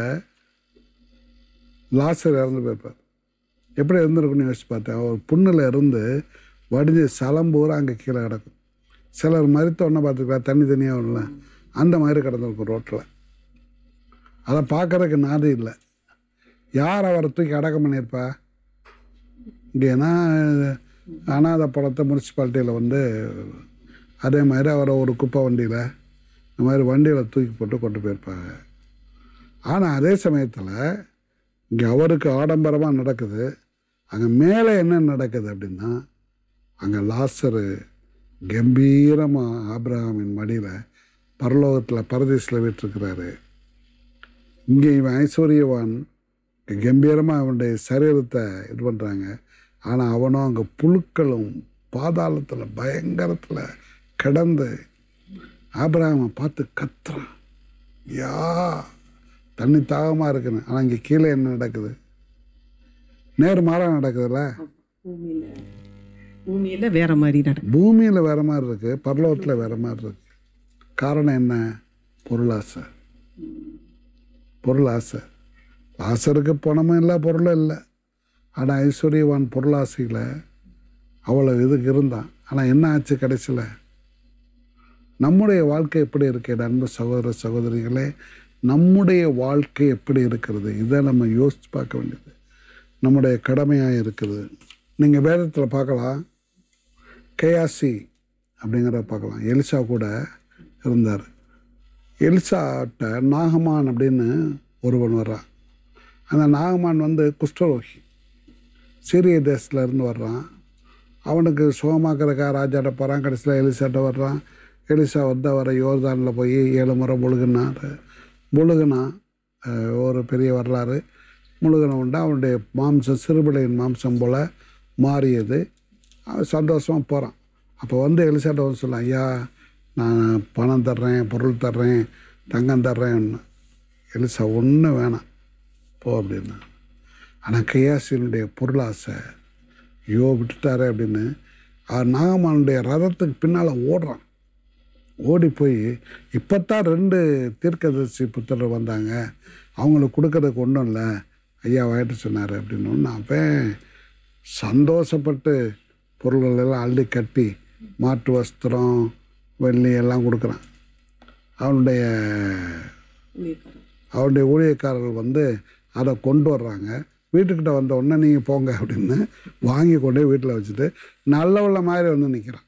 லாசர் இறந்து போயிருப்பார் எப்படி இருந்திருக்குன்னு யோசிச்சு பார்த்தேன் அவர் புண்ணில் இருந்து வடிஞ்சு சலம் பூரா அங்கே கீழே கிடக்கும் சிலர் மறித்த உடனே பார்த்துக்கலாம் தண்ணி தனியாக வரும்ல அந்த மாதிரி கிடந்திருக்கும் ரோட்டில் அதை பார்க்கறதுக்கு நாதி இல்லை யார் அவரை தூக்கி அடக்கம் பண்ணியிருப்பா இங்கேனா அனாதை படத்தை முனிசிபாலிட்டியில் வந்து அதே மாதிரி அவரை ஒரு குப்பை வண்டியில் இந்த மாதிரி வண்டியில் தூக்கி போட்டு கொண்டு போயிருப்பாங்க ஆனால் அதே சமயத்தில் இங்கே அவருக்கு ஆடம்பரமாக நடக்குது அங்கே மேலே என்ன நடக்குது அப்படின்னா அங்கே லாசரு கம்பீரமாக ஆபிரகாமின் மடியில் பரலோகத்தில் பரதேசில் விட்டுருக்கிறாரு இங்கே இவன் ஐஸ்வர்யவான் கம்பீரமாக அவனுடைய சரீரத்தை இது பண்ணுறாங்க ஆனால் அவனும் அங்கே புழுக்களும் பாதாளத்தில் பயங்கரத்தில் கிடந்து ஆபிரகாமை பார்த்து கத்துறான் யா தண்ணி தாகமாக இருக்குன்னு ஆனால் இங்கே கீழே என்ன நடக்குது நேர் மாறாக நடக்குதுல்ல பூமியில பூமியில வேற மாதிரி நடக்கும் பூமியில் வேற மாதிரி இருக்கு பரலோகத்தில் வேற மாதிரி இருக்கு காரணம் என்ன பொருளாசை பொருளாசை லாசருக்கு பணமும் இல்லை பொருளும் இல்லை ஆனால் ஐஸ்வர்யவான் பொருளாசையில் அவ்வளோ இதுக்கு இருந்தான் ஆனால் என்ன ஆச்சு கடைசியில் நம்முடைய வாழ்க்கை எப்படி இருக்கு என் அன்பு சகோதர சகோதரிகளே நம்முடைய வாழ்க்கை எப்படி இருக்கிறது இதை நம்ம யோசித்து பார்க்க வேண்டியது நம்முடைய கடமையாக இருக்குது நீங்கள் வேதத்தில் பார்க்கலாம் கேயாசி அப்படிங்கிறத பார்க்கலாம் எலிசா கூட இருந்தார் எலிசாட்ட நாகமான் அப்படின்னு ஒருவன் வர்றான் அந்த நாகமான் வந்து குஷ்டரோகி சீரிய தேசத்துல இருந்து வர்றான் அவனுக்கு சுகமாக்கிறக்கா ராஜாட்ட போகிறான் கடைசியில் எலிசாட்ட வர்றான் எலிசா வந்து அவரை யோர்தானில் போய் ஏழு முறை முழுகினார் முழுகினா அஹ், ஒரு பெரிய வரலாறு முழுகின உண்டு அவனுடைய மாம்சம் சிறுபிள்ளையின் மாம்சம் போல் மாறியது அவன் சந்தோஷமாக போகிறான் அப்போ வந்து எலிசாட்ட வந்து சொல்லலாம் ஐயா நான் பணம் தர்றேன் பொருள் தர்றேன் தங்கம் தர்றேன்னு எலிசா ஒன்றும் வேணாம் போ அப்படின்னா ஆனால் கையாசினுடைய பொருளாசை ஐயோ விட்டுட்டாரே அப்படின்னு அவர் நாகமானுடைய ரதத்துக்கு பின்னால் ஓடுறான் ஓடி போய் இப்போத்தான் ரெண்டு தீர்க்கதரிசி புத்தர் வந்தாங்க அவங்களுக்கு கொடுக்கறதுக்கு ஒன்றும் இல்லை ஐயா வாங்கிட்டு சொன்னார் அப்படின்னு ஒன்று அவன் சந்தோஷப்பட்டு பொருள்கள் எல்லாம் அள்ளி கட்டி மாட்டு வஸ்திரம் வெள்ளி எல்லாம் கொடுக்குறான் அவனுடைய அவருடைய ஊழியக்காரர்கள் வந்து அதை கொண்டு வர்றாங்க வீட்டுக்கிட்ட வந்த உடனே நீங்கள் போங்க அப்படின்னு வாங்கி கொண்டு போய் வீட்டில் வச்சுட்டு நல்ல உள்ள மாதிரி வந்து நிற்கிறான்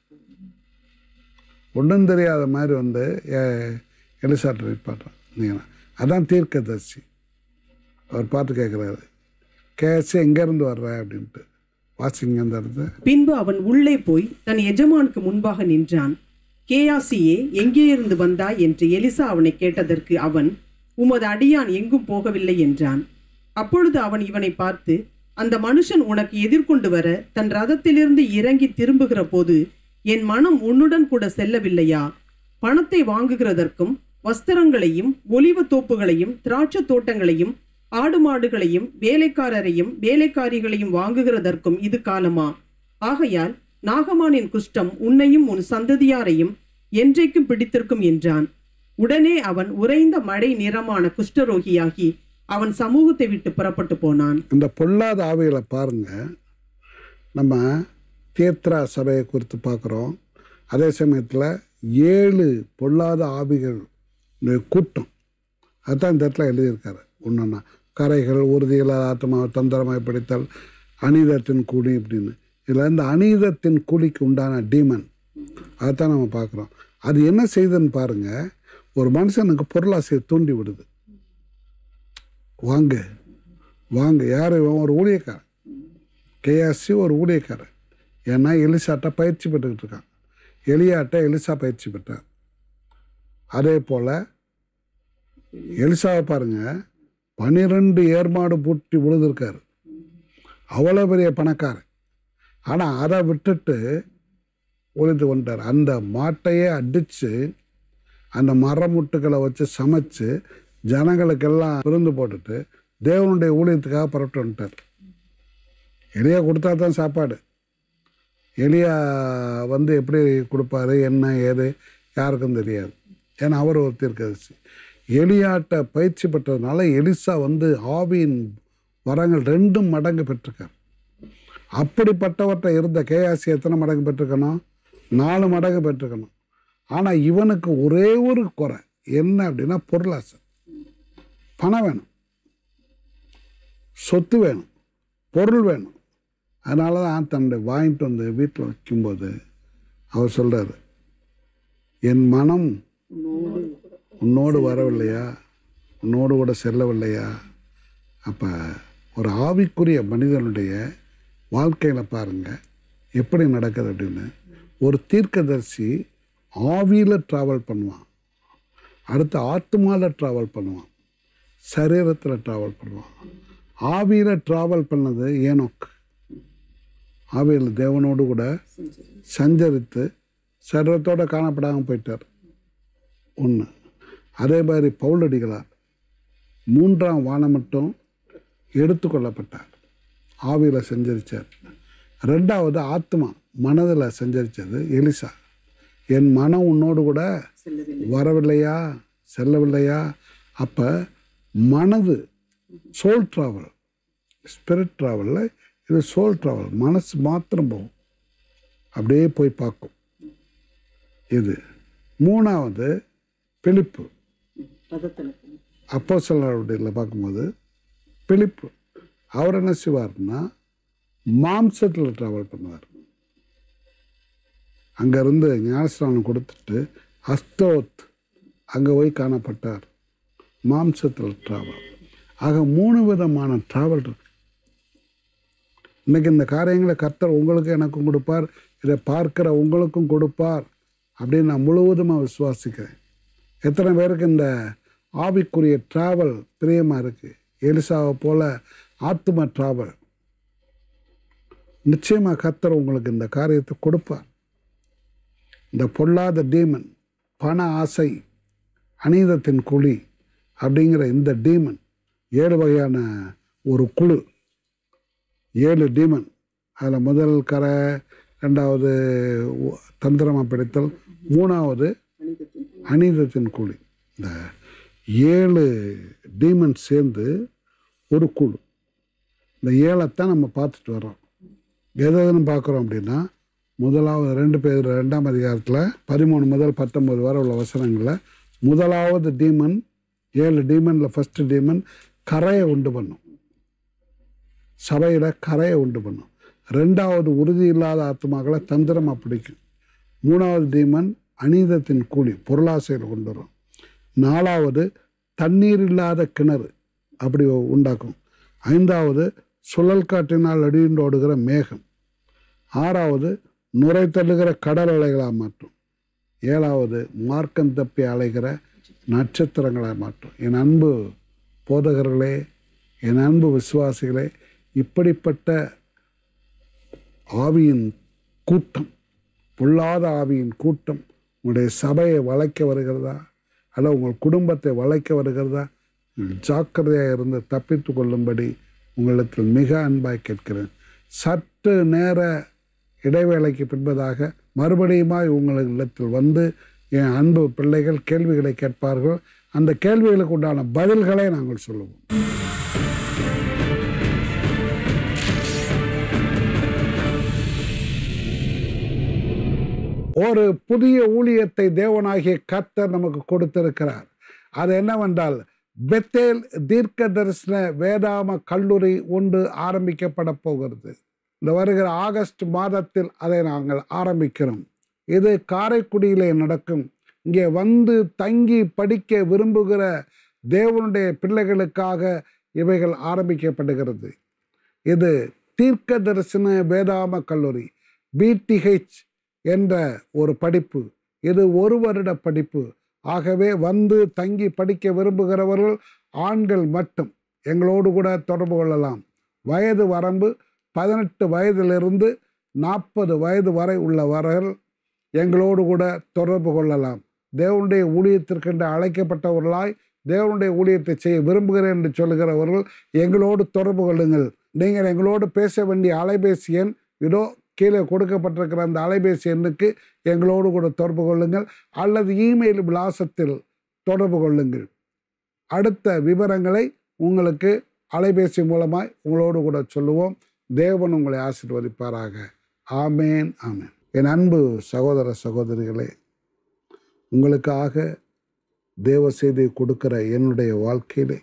ஒன்றும் தெரியாத மாதிரி வந்து எலிசாட்டை நிற்பாட்டுறான் நீங்கள் அதான் தீர்க்கதரிசி அவர் பார்த்து கேட்குறாரு கேசி எங்கேருந்து வர்ற அப்படின்ட்டு வாசிங்க அந்த இடத்த பின்பு அவன் உள்ளே போய் தன் எஜமானுக்கு முன்பாக நின்றான் கேயாசியே எங்கே இருந்து வந்தாய் என்று எலிசா அவனை கேட்டதற்கு அவன் உமது அடியான் எங்கும் போகவில்லை என்றான் அப்பொழுது அவன் இவனை பார்த்து அந்த மனுஷன் உனக்கு எதிர்கொண்டு வர தன் ரதத்திலிருந்து இறங்கி திரும்புகிற போது என் மனம் உன்னுடன் கூட செல்லவில்லையா பணத்தை வாங்குகிறதற்கும் வஸ்திரங்களையும் ஒலிவ தோப்புகளையும் திராட்சை தோட்டங்களையும் ஆடு மாடுகளையும் வேலைக்காரரையும் வேலைக்காரிகளையும் வாங்குகிறதற்கும் இது காலமா ஆகையால் நாகமானின் குஷ்டம் உன்னையும் உன் சந்ததியாரையும் என்றைக்கும் பிடித்திருக்கும் என்றான் உடனே அவன் உறைந்த மழை நிறமான குஷ்டரோகியாகி அவன் சமூகத்தை விட்டு புறப்பட்டு போனான் இந்த பொல்லாத ஆவிகளை பாருங்க நம்ம தேத்ரா சபையை குறித்து பார்க்குறோம் அதே சமயத்தில் ஏழு பொல்லாத ஆவிகள் கூட்டம் அதுதான் இந்த இடத்துல எழுதியிருக்காரு ஒன்றுன்னா கரைகள் உறுதிகளால் ஆத்மாவை தந்திரமாய் பிடித்தல் அநீதத்தின் கூலி இப்படின்னு இதில் இந்த அநீதத்தின் கூலிக்கு உண்டான டீமன் அதைத்தான் நம்ம பார்க்குறோம் அது என்ன செய்யுதுன்னு பாருங்கள் ஒரு மனுஷனுக்கு பொருளாசையை தூண்டி விடுது வாங்க வாங்க யார் இவன் ஒரு ஊழியக்காரன் கேஎஸ்சி ஒரு ஊழியக்காரன் ஏன்னா எலிசாட்ட பயிற்சி பெற்றுக்கிட்டு இருக்கான் எலியாட்ட எலிசா பயிற்சி பெற்றார் அதே போல் எலிசாவை பாருங்க பன்னிரெண்டு ஏர்மாடு பூட்டி விழுந்திருக்காரு அவ்வளோ பெரிய பணக்காரன் ஆனால் அதை விட்டுட்டு ஒழித்து கொண்டார் அந்த மாட்டையே அடித்து அந்த மரமுட்டுக்களை வச்சு சமைச்சு ஜனங்களுக்கெல்லாம் விருந்து போட்டுட்டு தேவனுடைய ஊழியத்துக்காக புறப்பட்டு வந்துட்டார் எலியா கொடுத்தா தான் சாப்பாடு எலியா வந்து எப்படி கொடுப்பாரு என்ன ஏது யாருக்கும் தெரியாது ஏன்னா அவர் ஒரு தீர்க்கதரிசி எலியாட்ட பயிற்சி பெற்றதுனால எலிசா வந்து ஆவியின் வரங்கள் ரெண்டு மடங்கு பெற்றிருக்கார் அப்படிப்பட்டவற்றை இருந்த கேஆசி எத்தனை மடங்கு பெற்றிருக்கணும் நாலு மடங்கு பெற்றிருக்கணும் ஆனால் இவனுக்கு ஒரே ஒரு குறை என்ன அப்படின்னா பொருளாசை பணம் வேணும் சொத்து வேணும் பொருள் வேணும் அதனால தான் தன்னுடைய வாங்கிட்டு வந்து வீட்டில் வைக்கும்போது அவர் சொல்கிறாரு என் மனம் உன்னோடு வரவில்லையா உன்னோடு கூட செல்லவில்லையா அப்போ ஒரு ஆவிக்குரிய மனிதனுடைய வாழ்க்கையில் பாருங்கள் எப்படி நடக்குது அப்படின்னு ஒரு தீர்க்கதரிசி ஆவியில் ட்ராவல் பண்ணுவான் அடுத்து ஆத்மாவில் ட்ராவல் பண்ணுவான் சரீரத்தில் ட்ராவல் பண்ணுவான் ஆவியில் ட்ராவல் பண்ணது ஏனோக் ஆவியில் தேவனோடு கூட சஞ்சரித்து சரீரத்தோடு காணப்படாமல் போயிட்டார் ஒன்று அதே மாதிரி பவுலடிகளார் மூன்றாம் வானம் மட்டும் எடுத்துக்கொள்ளப்பட்டார் ஆவியில் செஞ்சரித்தார் ரெண்டாவது ஆத்மா மனதில் செஞ்சரித்தது எலிசா என் மனம் உன்னோடு கூட வரவில்லையா செல்லவில்லையா அப்போ மனது சோல் ட்ராவல் ஸ்பிரிட் ட்ராவலில் இது சோல் ட்ராவல் மனசு மாத்திரம் போகும் அப்படியே போய் பார்க்கும் இது மூணாவது பிலிப்பு பதத்துல அப்போ சிலருடையில் பார்க்கும்போது பிலிப்பு அவர் என்ன செய்வார்னா மாம்சத்தில் ட்ராவல் பண்ணுவார் அங்கேருந்து ஞானஸ்தானம் கொடுத்துட்டு அஸ்தோத் அங்கே போய் காணப்பட்டார் மாம்சத்தில் ட்ராவல் ஆக மூணு விதமான ட்ராவல் இருக்கு இன்னைக்கு இந்த காரியங்களை கர்த்தர் உங்களுக்கு எனக்கும் கொடுப்பார் இதை பார்க்கிற உங்களுக்கும் கொடுப்பார் அப்படின்னு நான் முழுவதுமாக விசுவாசிக்கிறேன் எத்தனை பேருக்கு இந்த ஆவிக்குரிய ட்ராவல் பிரியமாக இருக்குது எலிசாவை போல ஆத்ம ட்ராவல் நிச்சயமாக கர்த்தர் உங்களுக்கு இந்த காரியத்தை கொடுப்பார் இந்த பொல்லாத டீமன் பண ஆசை அநீதத்தின் குழி அப்படிங்கிற இந்த டீமன் ஏழு வகையான ஒரு குழு ஏழு டீமன் அதில் முதல் கரை ரெண்டாவது உ- தந்திரமா பிடித்தல் மூணாவது மனிதத்தின் அநீதத்தின் குழி இந்த ஏழு டீமன் சேர்ந்து ஒரு குழு இந்த ஏழைத்தான் நம்ம பார்த்துட்டு வரோம் எது எதுன்னு பார்க்குறோம் அப்படின்னா முதலாவது ரெண்டு பேர் ரெண்டாம் அதிகாரத்தில் பதிமூணு முதல் பத்தொன்பது வரை உள்ள வசனங்களில் முதலாவது டீமன் ஏழு டீமனில் ஃபஸ்ட்டு டீமன் கரையை உண்டு பண்ணும் சபையில் கரையை உண்டு பண்ணும் ரெண்டாவது உறுதி இல்லாத ஆத்மாக்களை தந்திரமாக பிடிக்கும் மூணாவது டீமன் அநீதத்தின் கூலி பொருளாசையில் கொண்டு வரும் நாலாவது தண்ணீர் இல்லாத கிணறு அப்படி உண்டாக்கும் ஐந்தாவது சுழல் காற்றினால் அடியுண்டோடுகிற மேகம் ஆறாவது நுரை தள்ளுகிற கடல் அலைகளாக மாற்றும் ஏழாவது மார்க்கம் தப்பி அலைகிற நட்சத்திரங்களாக மாற்றும் என் அன்பு போதகர்களே என் அன்பு விசுவாசிகளே இப்படிப்பட்ட ஆவியின் கூட்டம் பொல்லாத ஆவியின் கூட்டம் உங்களுடைய சபையை வளைக்க வருகிறதா அல்ல உங்கள் குடும்பத்தை வளைக்க வருகிறதா நீங்கள் ஜாக்கிரதையாக இருந்து தப்பித்து கொள்ளும்படி உங்களிடத்தில் மிக அன்பாய் கேட்கிறேன் சற்று நேர இடைவேளைக்கு பின்பதாக மறுபடியுமாய் உங்களிடத்தில் வந்து என் அன்பு பிள்ளைகள் கேள்விகளை கேட்பார்கள் அந்த கேள்விகளுக்கு உண்டான பதில்களை நாங்கள் சொல்லுவோம் ஒரு புதிய ஊழியத்தை தேவனாகிய கர்த்தர் நமக்கு கொடுத்திருக்கிறார் அது என்னவென்றால் பெத்தேல் தீர்க்க தரிசன வேதாம கல்லூரி ஒன்று ஆரம்பிக்கப்பட போகிறது இந்த வருகிற ஆகஸ்ட் மாதத்தில் அதை நாங்கள் ஆரம்பிக்கிறோம் இது காரைக்குடியிலே நடக்கும் இங்கே வந்து தங்கி படிக்க விரும்புகிற தேவனுடைய பிள்ளைகளுக்காக இவைகள் ஆரம்பிக்கப்படுகிறது இது தீர்க்க தரிசன வேதாம கல்லூரி பிடிஹெச் என்ற ஒரு படிப்பு இது ஒரு வருட படிப்பு ஆகவே வந்து தங்கி படிக்க விரும்புகிறவர்கள் ஆண்கள் மட்டும் எங்களோடு கூட தொடர்பு கொள்ளலாம் வயது வரம்பு பதினெட்டு வயதிலிருந்து நாற்பது வயது வரை உள்ளவர்கள் எங்களோடு கூட தொடர்பு கொள்ளலாம் தேவனுடைய ஊழியத்திற்கென்று அழைக்கப்பட்டவர்களாய் தேவனுடைய ஊழியத்தை செய்ய விரும்புகிறேன் என்று சொல்கிறவர்கள் எங்களோடு தொடர்பு கொள்ளுங்கள் நீங்கள் எங்களோடு பேச வேண்டிய அலைபேசி எண் இதோ கீழே கொடுக்கப்பட்டிருக்கிற அந்த அலைபேசி எண்ணுக்கு எங்களோடு கூட தொடர்பு கொள்ளுங்கள் அல்லது இமெயில் விலாசத்தில் தொடர்பு கொள்ளுங்கள் அடுத்த விவரங்களை உங்களுக்கு அலைபேசி மூலமாய் உங்களோடு கூட சொல்லுவோம் தேவன் உங்களை ஆசீர்வதிப்பாராக ஆமேன் ஆமேன் என் அன்பு சகோதர சகோதரிகளே உங்களுக்காக தேவ செய்தியை கொடுக்கிற என்னுடைய வாழ்க்கையிலே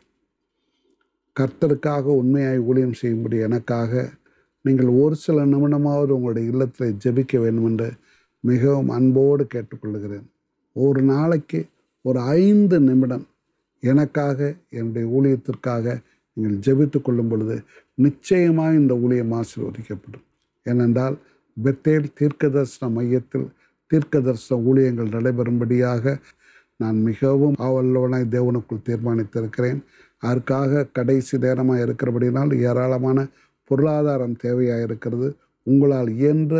கர்த்தருக்காக உண்மையாய் ஊழியம் செய்யும்படி எனக்காக நீங்கள் ஒரு சில நிமிடமாவது உங்களுடைய இல்லத்தில் ஜெபிக்க வேண்டும் என்று மிகவும் அன்போடு கேட்டுக்கொள்கிறேன் ஒரு நாளைக்கு ஒரு ஐந்து நிமிடம் எனக்காக என்னுடைய ஊழியத்திற்காக நீங்கள் ஜெபித்து கொள்ளும் பொழுது நிச்சயமாக இந்த ஊழியம் ஆசீர்வதிக்கப்படும் ஏனென்றால் பெத்தேல் தீர்க்கதர்சன மையத்தில் தீர்க்கதர்சன ஊழியங்கள் நடைபெறும்படியாக நான் மிகவும் ஆவல்லவனாய் தேவனுக்குள் தீர்மானித்திருக்கிறேன் அதற்காக கடைசி நேரமாக இருக்கிறபடினால் ஏராளமான பொருளாதாரம் தேவையாக இருக்கிறது உங்களால் இயன்ற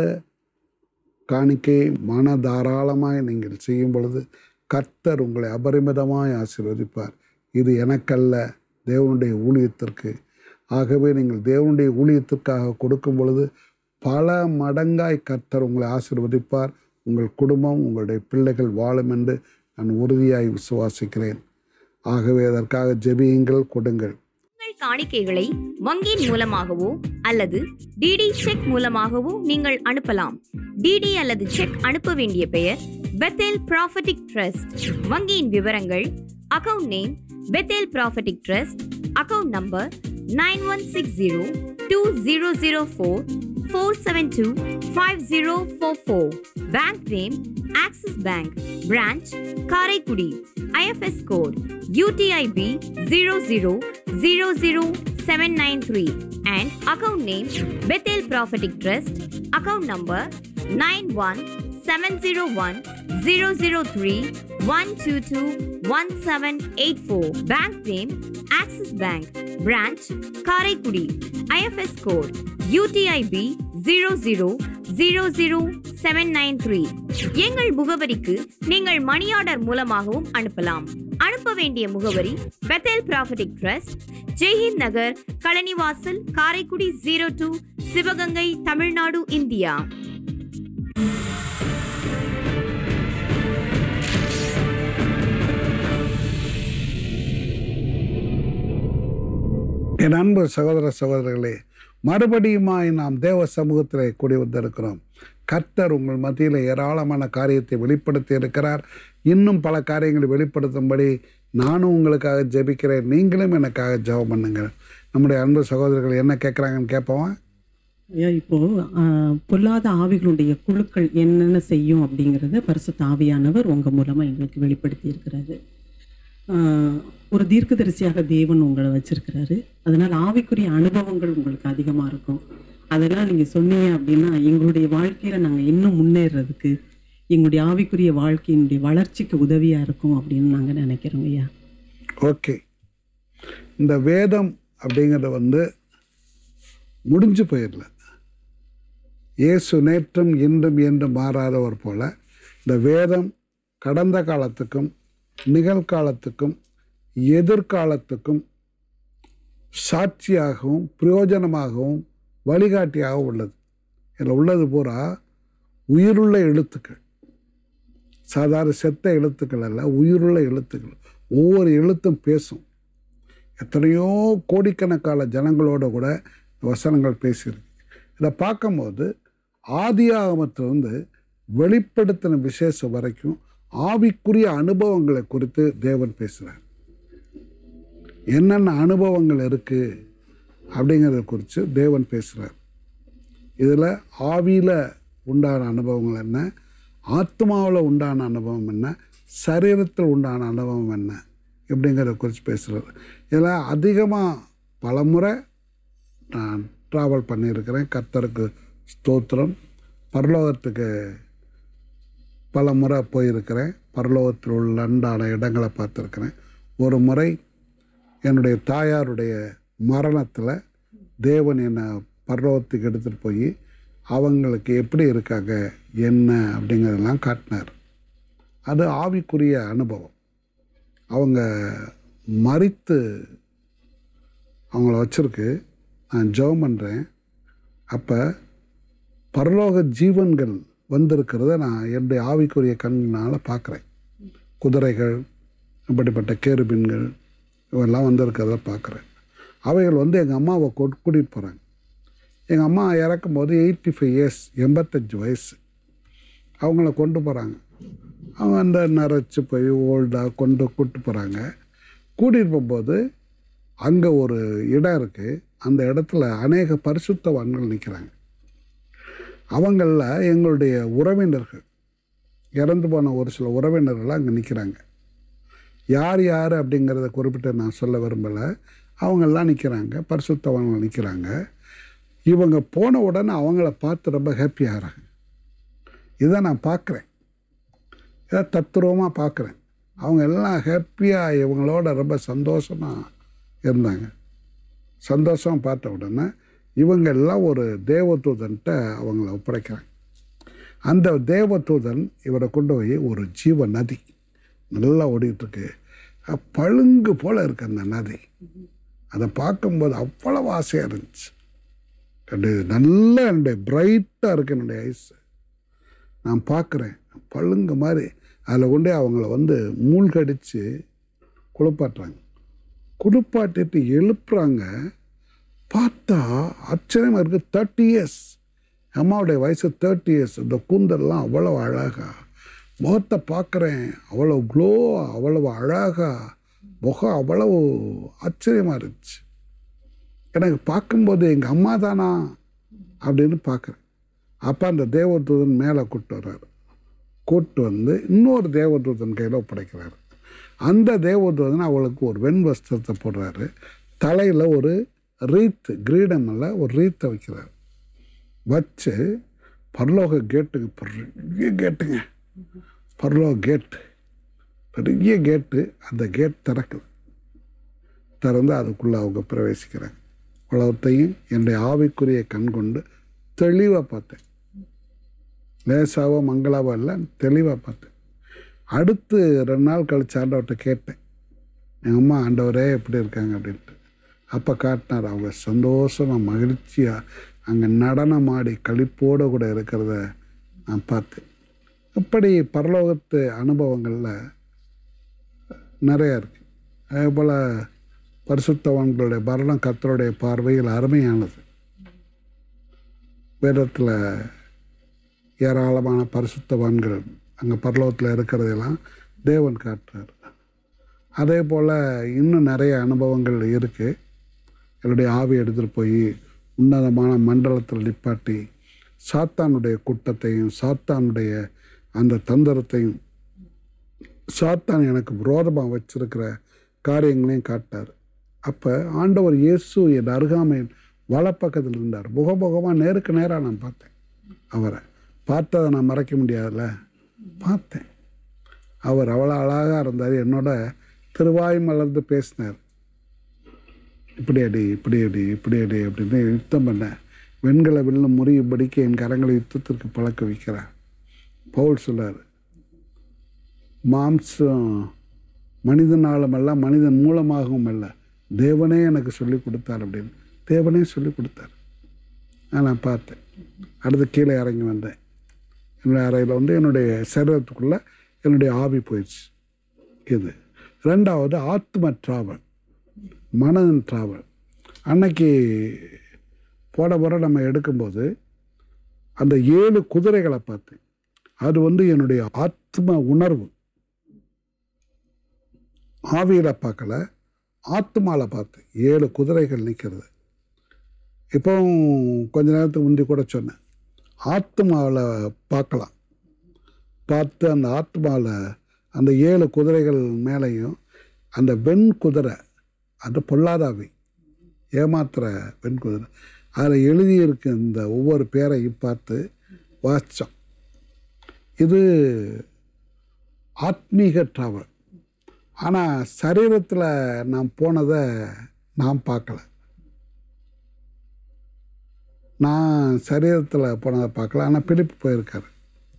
காணிக்கையை மனதாராளமாய் நீங்கள் செய்யும் பொழுது கர்த்தர் உங்களை அபரிமிதமாய் ஆசீர்வதிப்பார் இது எனக்கல்ல தேவனுடைய ஊழியத்திற்கு ஆகவே நீங்கள் தேவனுடைய ஊழியத்திற்காக கொடுக்கும் பொழுது பல மடங்காய் கர்த்தர் உங்களை ஆசீர்வதிப்பார் உங்கள் குடும்பம் உங்களுடைய பிள்ளைகள் வாழும் என்று நான் உறுதியாய் விசுவாசிக்கிறேன் ஆகவே அதற்காக ஜெபியுங்கள் கொடுங்கள் உங்கள் காணிக்கைகளை வங்கியின் மூலமாகவோ அல்லது டிடி செக் மூலமாகவோ நீங்கள் அனுப்பலாம் டிடி அல்லது செக் அனுப்ப வேண்டிய பெயர் பெத்தேல் ப்ராஃபட்டிக் ட்ரஸ்ட் வங்கியின் விவரங்கள் account name Bethel prophetic trust account number nine one six zero two zero zero four four seven two five zero four four bank name Axis bank branch Karaikudi IFS code UTIB zero zero zero zero seven nine three and account name Bethel prophetic trust account number nine one seven zero one zero zero three one two two one seven eight four bank name Axis bank branch Karaikudi IFS code UTIB zero zero zero zero seven nine three எங்கள் முகவரிக்கு நீங்கள் money order மூலமாகவும் அனுப்பலாம் அனுப்ப வேண்டிய முகவரி Bethel prophetic trust Jaihind Nagar Kalanivasal Karaikudi zero two Sivaganga Tamil Nadu India என் அன்பு சகோதர சகோதரர்களே மறுபடியுமாய் நாம் தேவ சமூகத்திலே கூடி வந்திருக்கிறோம் கர்த்தர் உங்கள் மத்தியில் ஏராளமான காரியத்தை வெளிப்படுத்தி இருக்கிறார் இன்னும் பல காரியங்களை வெளிப்படுத்தும்படி நானும் உங்களுக்காக ஜெபிக்கிறேன் நீங்களும் எனக்காக ஜெபம் பண்ணுங்கள் நம்முடைய அன்பு சகோதரர்கள் என்ன கேட்குறாங்கன்னு கேட்போம் ஐயா இப்போ ஆஹ், பொல்லாத ஆவிகளுடைய குழுக்கள் என்னென்ன செய்யும் அப்படிங்கிறத பரிசுத்த ஆவியானவர் உங்க மூலமா எங்களுக்கு வெளிப்படுத்தி இருக்கிறாரு ஆஹ், ஒரு தீர்க்கதரிசியாக தேவன் உங்களை வச்சிருக்கிறாரு அதனால ஆவிக்குரிய அனுபவங்கள் உங்களுக்கு அதிகமா இருக்கும் அதெல்லாம் நீங்க சொன்னீங்க அப்படின்னா எங்களுடைய வாழ்க்கையில நாங்க இன்னும் முன்னேறதுக்கு எங்களுடைய ஆவிக்குரிய வாழ்க்கையினுடைய வளர்ச்சிக்கு உதவியா இருக்கும் அப்படின்னு நாங்க நினைக்கிறோம் ஐயா ஓகே இந்த வேதம் அப்படிங்கிறது வந்து முடிஞ்சு போயிடல இயேசு நேற்றும் இன்றும் என்றும் மாறாதவர் போல இந்த வேதம் கடந்த காலத்துக்கும் நிகழ்காலத்துக்கும் எதிர்காலத்துக்கும் சாட்சியாகவும் பிரயோஜனமாகவும் வழிகாட்டியாகவும் உள்ளது இதில் உள்ளது பூரா உயிருள்ள எழுத்துக்கள் சாதாரண செத்த எழுத்துக்கள் அல்ல உயிருள்ள எழுத்துக்கள் ஒவ்வொரு எழுத்தும் பேசும் எத்தனையோ கோடிக்கணக்கான ஜனங்களோட கூட வசனங்கள் பேசியிருக்கு இதை பார்க்கும்போது ஆதியாகமத்திலிருந்து வெளிப்படுத்தின விசேஷம் வரைக்கும் ஆவிக்குரிய அனுபவங்களை குறித்து தேவன் பேசுகிறார் என்னென்ன அனுபவங்கள் இருக்குது அப்படிங்கிறத குறித்து தேவன் பேசுகிறார் இதில் ஆவியில் உண்டான அனுபவங்கள் என்ன ஆத்மாவில் உண்டான அனுபவம் என்ன சரீரத்தில் உண்டான அனுபவம் என்ன இப்படிங்கிறத குறித்து பேசுகிறார் இதில் அதிகமாக பலமுறை நான் ட்ராவல் பண்ணியிருக்கிறேன் கர்த்தருக்கு ஸ்தோத்திரம் பரலோகத்துக்கு பல முறை போயிருக்கிறேன் பரலோகத்தில் உள்ள அண்டான இடங்களை பார்த்துருக்கிறேன் ஒரு முறை என்னுடைய தாயாருடைய மரணத்தில் தேவன் என்னை பரலோகத்துக்கு எடுத்துகிட்டு போய் அவங்களுக்கு எப்படி இருக்காங்க என்ன அப்படிங்கிறதெல்லாம் காட்டினார் அது ஆவிக்குரிய அனுபவம் அவங்க மறித்து அவங்கள வச்சிருக்கு நான் ஜெபம் பண்ணுறேன் அப்போ பரலோக ஜீவன்கள் வந்திருக்கிறத நான் என்னுடைய ஆவிக்குரிய கண்களால் பார்க்குறேன் குதிரைகள் அப்படிப்பட்ட கேருபின்கள் இவெல்லாம் வந்திருக்கிறத பார்க்குறேன் அவைகள் வந்து எங்கள் அம்மாவை கூட்டு கூட்டிகிட்டு போகிறாங்க எங்கள் அம்மா இறக்கும் போது எயிட்டி ஃபைவ் இயர்ஸ் எண்பத்தஞ்சு வயசு அவங்கள கொண்டு போகிறாங்க அவங்க அந்த நரைச்சி போய் ஓல்டாக கொண்டு கூட்டு போகிறாங்க கூட்டிகிட்டு போகும்போது அங்கே ஒரு இடம் இருக்குது அந்த இடத்துல அநேக பரிசுத்தவான்கள் நிற்கிறாங்க அவங்களில் எங்களுடைய உறவினர்கள் இறந்து போன ஒரு சில உறவினர்கள் அங்கே நிற்கிறாங்க யார் யார் அப்படிங்கிறத குறிப்பிட்டு நான் சொல்ல விரும்பலை அவங்கெல்லாம் நிற்கிறாங்க பரிசுத்தவான்கள் நிற்கிறாங்க இவங்க போன உடனே அவங்கள பார்த்து ரொம்ப ஹாப்பி ஆகிறாங்க இதை நான் பார்க்குறேன் இதை தத்துருவமாக பார்க்குறேன் அவங்க எல்லாம் ஹாப்பியாக இவங்களோட ரொம்ப சந்தோஷமாக இருந்தாங்க சந்தோஷம் பார்த்த உடனே இவங்க எல்லாம் ஒரு தேவதூதன்ட்ட அவங்கள ஒப்படைக்கிறாங்க அந்த தேவதூதன் இவரை கொண்டு போய் ஒரு ஜீவ நதி நல்லா ஓடிட்டுருக்கு பழுங்கு போல் இருக்கு அந்த நதி அதை பார்க்கும்போது அவ்வளவு ஆசையாக இருந்துச்சு கண்டு நல்லா என்னுடைய பிரைட்டாக இருக்கு என்னுடைய ஐஸ் நான் பார்க்குறேன் பழுங்கு மாதிரி அதில் கொண்டே அவங்கள வந்து மூழ்கடித்து குளிப்பாட்டுறாங்க குளிப்பாட்டிட்டு எழுப்புறாங்க பார்த்தா ஆச்சரியமாக இருக்குது தேர்ட்டி இயர்ஸ் அம்மாவுடைய வயசு தேர்ட்டி இயர்ஸ் இந்த கூந்தல்லாம் அவ்வளோ அழகா முகத்தை பார்க்குறேன் அவ்வளோ க்ளோ அவ்வளவு அழகா முகம் அவ்வளவு ஆச்சரியமாக இருந்துச்சு எனக்கு பார்க்கும்போது எங்கள் அம்மா தானா அப்படின்னு பார்க்குறேன் அப்போ அந்த தேவதூதன் மேலே கூப்பிட்டு வர்றாரு கூப்பிட்டு வந்து இன்னொரு தேவதூதன் கையில் ஒப்படைக்கிறாரு அந்த தேவதூதன் அவளுக்கு ஒரு வெண் வஸ்திரத்தை போடுறாரு தலையில் ஒரு ரீத்து கிரீடமில் ஒரு ரீத்தை வைக்கிறார் வச்சு பரலோக கேட்டுக்கு பெரிய கேட்டுங்க பரலோக கேட்டு பெரிய கேட்டு அந்த கேட் திறக்குது திறந்து அதுக்குள்ளே அவங்க பிரவேசிக்கிறாங்க உலகத்தையும் என்னுடைய ஆவிக்குரிய கண் கொண்டு தெளிவாக பார்த்தேன் லேசாவோ மங்களாவோ இல்லை தெளிவாக பார்த்தேன் அடுத்து ரெண்டு நாள் கழிச்சு ஆண்டவர்கிட்ட கேட்டேன் எங்கள் அம்மா ஆண்டவரே எப்படி இருக்காங்க அப்படின்ட்டு அப்போ காட்டினார் அவங்க சந்தோஷமாக மகிழ்ச்சியாக அங்கே நடனமாடி களிப்போடு கூட இருக்கிறத நான் பார்த்தேன் இப்படி பரலோகத்து அனுபவங்களில் நிறையா இருக்குது அதே போல் பரிசுத்தவான்களுடைய பரணம் கத்தருடைய பார்வையில் அருமையானது வேதத்தில் ஏராளமான பரிசுத்தவான்கள் அங்கே பரலோகத்தில் இருக்கிறதெல்லாம் தேவன் காட்டுறார் அதே போல் இன்னும் நிறைய அனுபவங்கள் இருக்குது என்னுடைய ஆவி எடுத்துகிட்டு போய் உன்னதமான மண்டலத்தில் நிப்பாட்டி சாத்தானுடைய கூட்டத்தையும் சாத்தானுடைய அந்த தந்திரத்தையும் சாத்தான் எனக்கு விரோதமாக வச்சிருக்கிற காரியங்களையும் காட்டார் அப்போ ஆண்டவர் இயேசு என் அருகாமையில் வலப்பக்கத்தில் இருந்தார் முகமுகமாக நேருக்கு நேராக நான் பார்த்தேன் அவரை பார்த்ததை நான் மறைக்க முடியாதுல்ல பார்த்தேன் அவர் அவ்வளோ அழகாக இருந்தார் என்னோட திருவாய் மலர்ந்து பேசினார் இப்படி அடி இப்படி அடி இப்படி அடி அப்படின்னு யுத்தம் பண்ணேன் வெண்கல வில்லும் முறியும்படிக்கு என் கரங்களை யுத்தத்திற்கு பழக்க வைக்கிறார் பவுல் சொல்லார் மாம்சம் மனிதனாலும் அல்ல மனிதன் மூலமாகவும் அல்ல தேவனே எனக்கு சொல்லி கொடுத்தார் அப்படின்னு தேவனே சொல்லி கொடுத்தார் நான் நான் பார்த்தேன் அடுத்து கீழே இறங்கி வந்தேன் என்னுடைய அறையில் வந்து என்னுடைய சரீரத்துக்குள்ளே என்னுடைய ஆவி போயிடுச்சு இது ரெண்டாவது ஆத்ம ட்ராவல் மனதின் ட்ராவல் அன்னைக்கு போட போகிற நம்ம எடுக்கும்போது அந்த ஏழு குதிரைகளை பார்த்தேன் அது வந்து என்னுடைய ஆத்ம உணர்வு ஆவியில் பார்க்கல ஆத்மாவில் பார்த்தேன் ஏழு குதிரைகள் நிற்கிறது இப்போ கொஞ்ச நேரத்துக்கு முந்தி கூட சொன்னேன் ஆத்மாவில் பார்க்கலாம் பார்த்து அந்த ஆத்மாவில் அந்த ஏழு குதிரைகள் மேலேயும் அந்த வெண் குதிரை அது பொல்லாதாவி ஏமாத்துற வெண் குதிரை அதில் எழுதியிருக்க இந்த ஒவ்வொரு பேரையும் பார்த்து வாசித்தோம் இது ஆத்மீக ட்ராவல் ஆனால் சரீரத்தில் நான் போனதை நான் பார்க்கல நான் சரீரத்தில் போனதை பார்க்கல ஆனால் பிலிப்பு போயிருக்காரு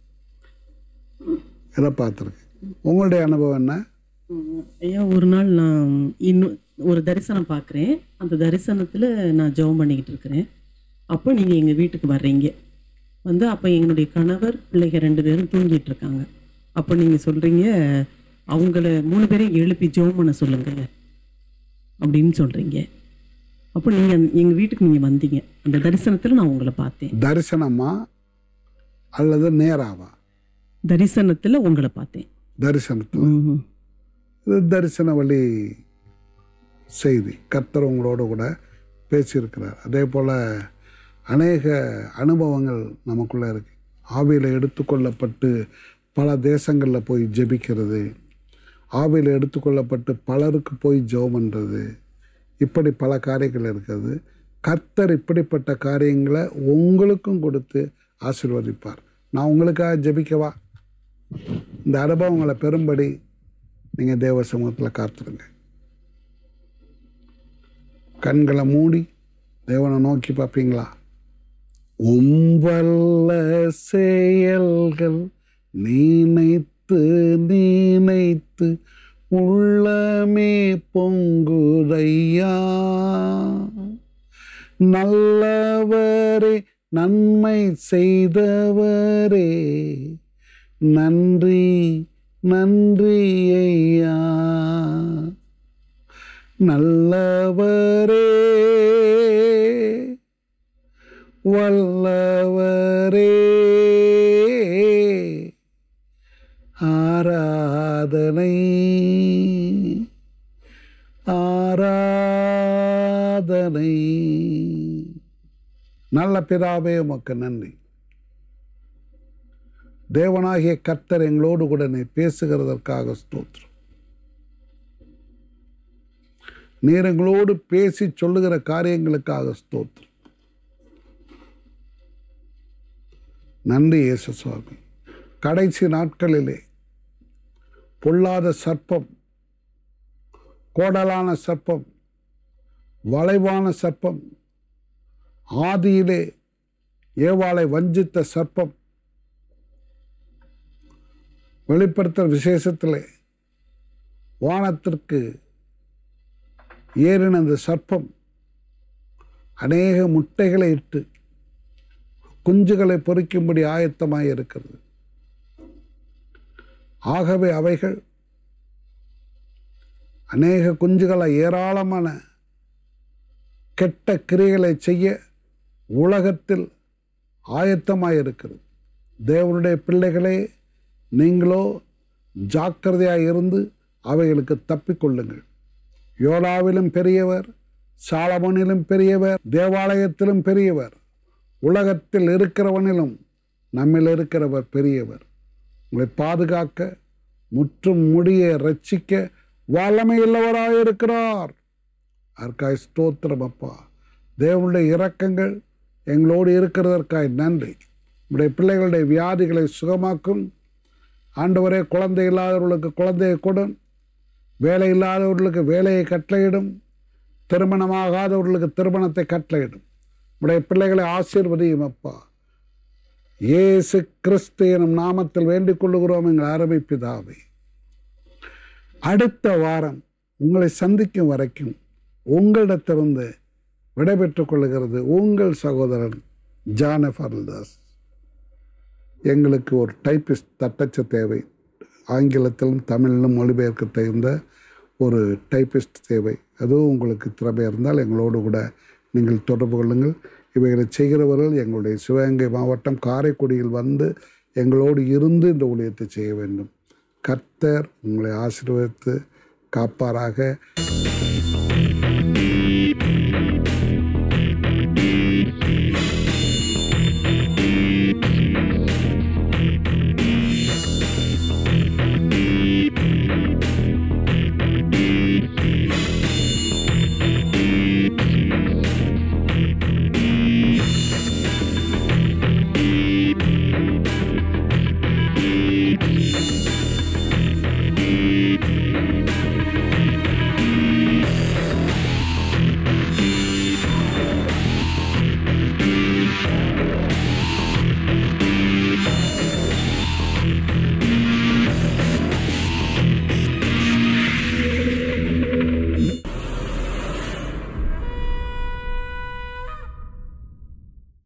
இதை பார்த்துருக்கேன் உங்களுடைய அனுபவம் என்ன உம், ஐயா ஒரு நாள் நான் இன்னும் ஒரு தரிசனம் பார்க்குறேன் அந்த தரிசனத்தில் நான் ஜெபம் பண்ணிக்கிட்டு இருக்கிறேன் அப்போ நீங்கள் எங்கள் வீட்டுக்கு வர்றீங்க வந்து அப்போ என்னுடைய கணவர் பிள்ளைங்க ரெண்டு பேரும் தூங்கிட்டு இருக்காங்க அப்போ நீங்கள் சொல்கிறீங்க அவங்கள மூணு பேரையும் எழுப்பி ஜெபம் பண்ண சொல்லுங்க அப்படின்னு சொல்கிறீங்க அப்போ நீங்கள் எங்கள் வீட்டுக்கு நீங்கள் வந்தீங்க அந்த தரிசனத்தில் நான் உங்களை பார்த்தேன் தரிசனமா அல்லது நேராவா தரிசனத்தில் உங்களை பார்த்தேன் தரிசனத்தில் ம் இது தரிசன வழி செய்தி கர்த்தர் உங்களோட கூட பேசியிருக்கிறார் அதே போல் அநேக அனுபவங்கள் நமக்குள்ளே இருக்கு ஆவியில் எடுத்துக்கொள்ளப்பட்டு பல தேசங்களில் போய் ஜெபிக்கிறது ஆவியில் எடுத்துக்கொள்ளப்பட்டு பலருக்கு போய் ஜெபம் பண்ணுறது இப்படி பல காரியங்கள் இருக்கிறது கர்த்தர் இப்படிப்பட்ட காரியங்களை உங்களுக்கும் கொடுத்து ஆசீர்வதிப்பார் நான் உங்களுக்காக ஜெபிக்கவா இந்த அனுபவங்களை பெறும்படி நீங்கள் தேவ சமூகத்தில் காத்துருங்க கண்களை மூடி தேவனை நோக்கி பார்ப்பீங்களா உம்பல்ல செயல்கள் நினைத்து நினைத்து உள்ளமே பொங்குதையா நல்லவரே நன்மை செய்தவரே நன்றி நன்றி ஐயா நல்லவரே வல்லவரே ஆராதனை ஆராதனை நல்ல பிதாவே உமக்கு நன்றி தேவனாகிய கர்த்தர் எங்களோடு கூட நீ பேசுகிறதற்காக ஸ்தோத்திரம் நீர் எங்களோடு பேசி சொல்லுகிற காரியங்களுக்காக ஸ்தோத்திரம் நன்றி இயேசு சுவாமி கடைசி நாட்களிலே பொல்லாத சர்ப்பம் கோடலான சர்ப்பம் வளைவான சர்ப்பம் ஆதியிலே ஏவாளை வஞ்சித்த சர்ப்பம் வெளிப்படுத்தல் விசேஷத்திலே வானத்திற்கு ஏறின அந்த சர்ப்பம் அநேக முட்டைகளை இட்டு குஞ்சுகளை பொறிக்கும்படி ஆயத்தமாய் இருக்கிறது ஆகவே அவைகள் அநேக குஞ்சுகளை ஏராளமான கெட்ட கிரியைகளை செய்ய உலகத்தில் ஆயத்தமாய் இருக்கிறது தேவனுடைய பிள்ளைகளே நீங்களோ ஜாக்கிரதையாக இருந்து அவைகளுக்கு தப்பிக்கொள்ளுங்கள் யோனாவிலும் பெரியவர் சாலமோனிலும் பெரியவர் தேவாலயத்திலும் பெரியவர் உலகத்தில் இருக்கிறவனிலும் நம்மில் இருக்கிறவர் பெரியவர் உங்களை பாதுகாக்க முற்றும் முடிய ரட்சிக்க வல்லமையுள்ளவராக இருக்கிறார் அதற்காய் ஸ்தோத்திரம் அப்பா தேவனுடைய இரக்கங்கள் எங்களோடு இருக்கிறதற்காய் நன்றி உடைய பிள்ளைகளுடைய வியாதிகளை சுகமாக்கும் ஆண்டவரே குழந்தை இல்லாதவர்களுக்கு குழந்தையை கொடும் வேலை இல்லாதவர்களுக்கு வேலையை கட்டளையிடும் திருமணமாகாதவர்களுக்கு திருமணத்தை கட்டளையிடும் உடைய பிள்ளைகளை ஆசீர்வதியும் அப்பா இயேசு கிறிஸ்து எனும் நாமத்தில் வேண்டிக் கொள்ளுகிறோம் எங்கள் ஆரம்பிப்பிதாவே அடுத்த வாரம் உங்களை சந்திக்கும் வரைக்கும் உங்களிடத்திலிருந்து விடைபெற்றுக் கொள்ளுகிறது உங்கள் சகோதரன் ஜானஃபர்தாஸ் எங்களுக்கு ஒரு டைப்பிஸ்ட் தட்டச்ச தேவை ஆங்கிலத்திலும் தமிழிலும் மொழிபெயர்க்க தகுந்த ஒரு டைப்பிஸ்ட் தேவை அதுவும் உங்களுக்கு திறமை இருந்தால் எங்களோடு கூட நீங்கள் தொடர்பு கொள்ளுங்கள் இவைகளை செய்கிறவர்கள் எங்களுடைய சிவகங்கை மாவட்டம் காரைக்குடியில் வந்து எங்களோடு இருந்து இந்த ஊழியத்தை செய்ய வேண்டும் கர்த்தர் உங்களை ஆசீர்வதித்து காப்பாராக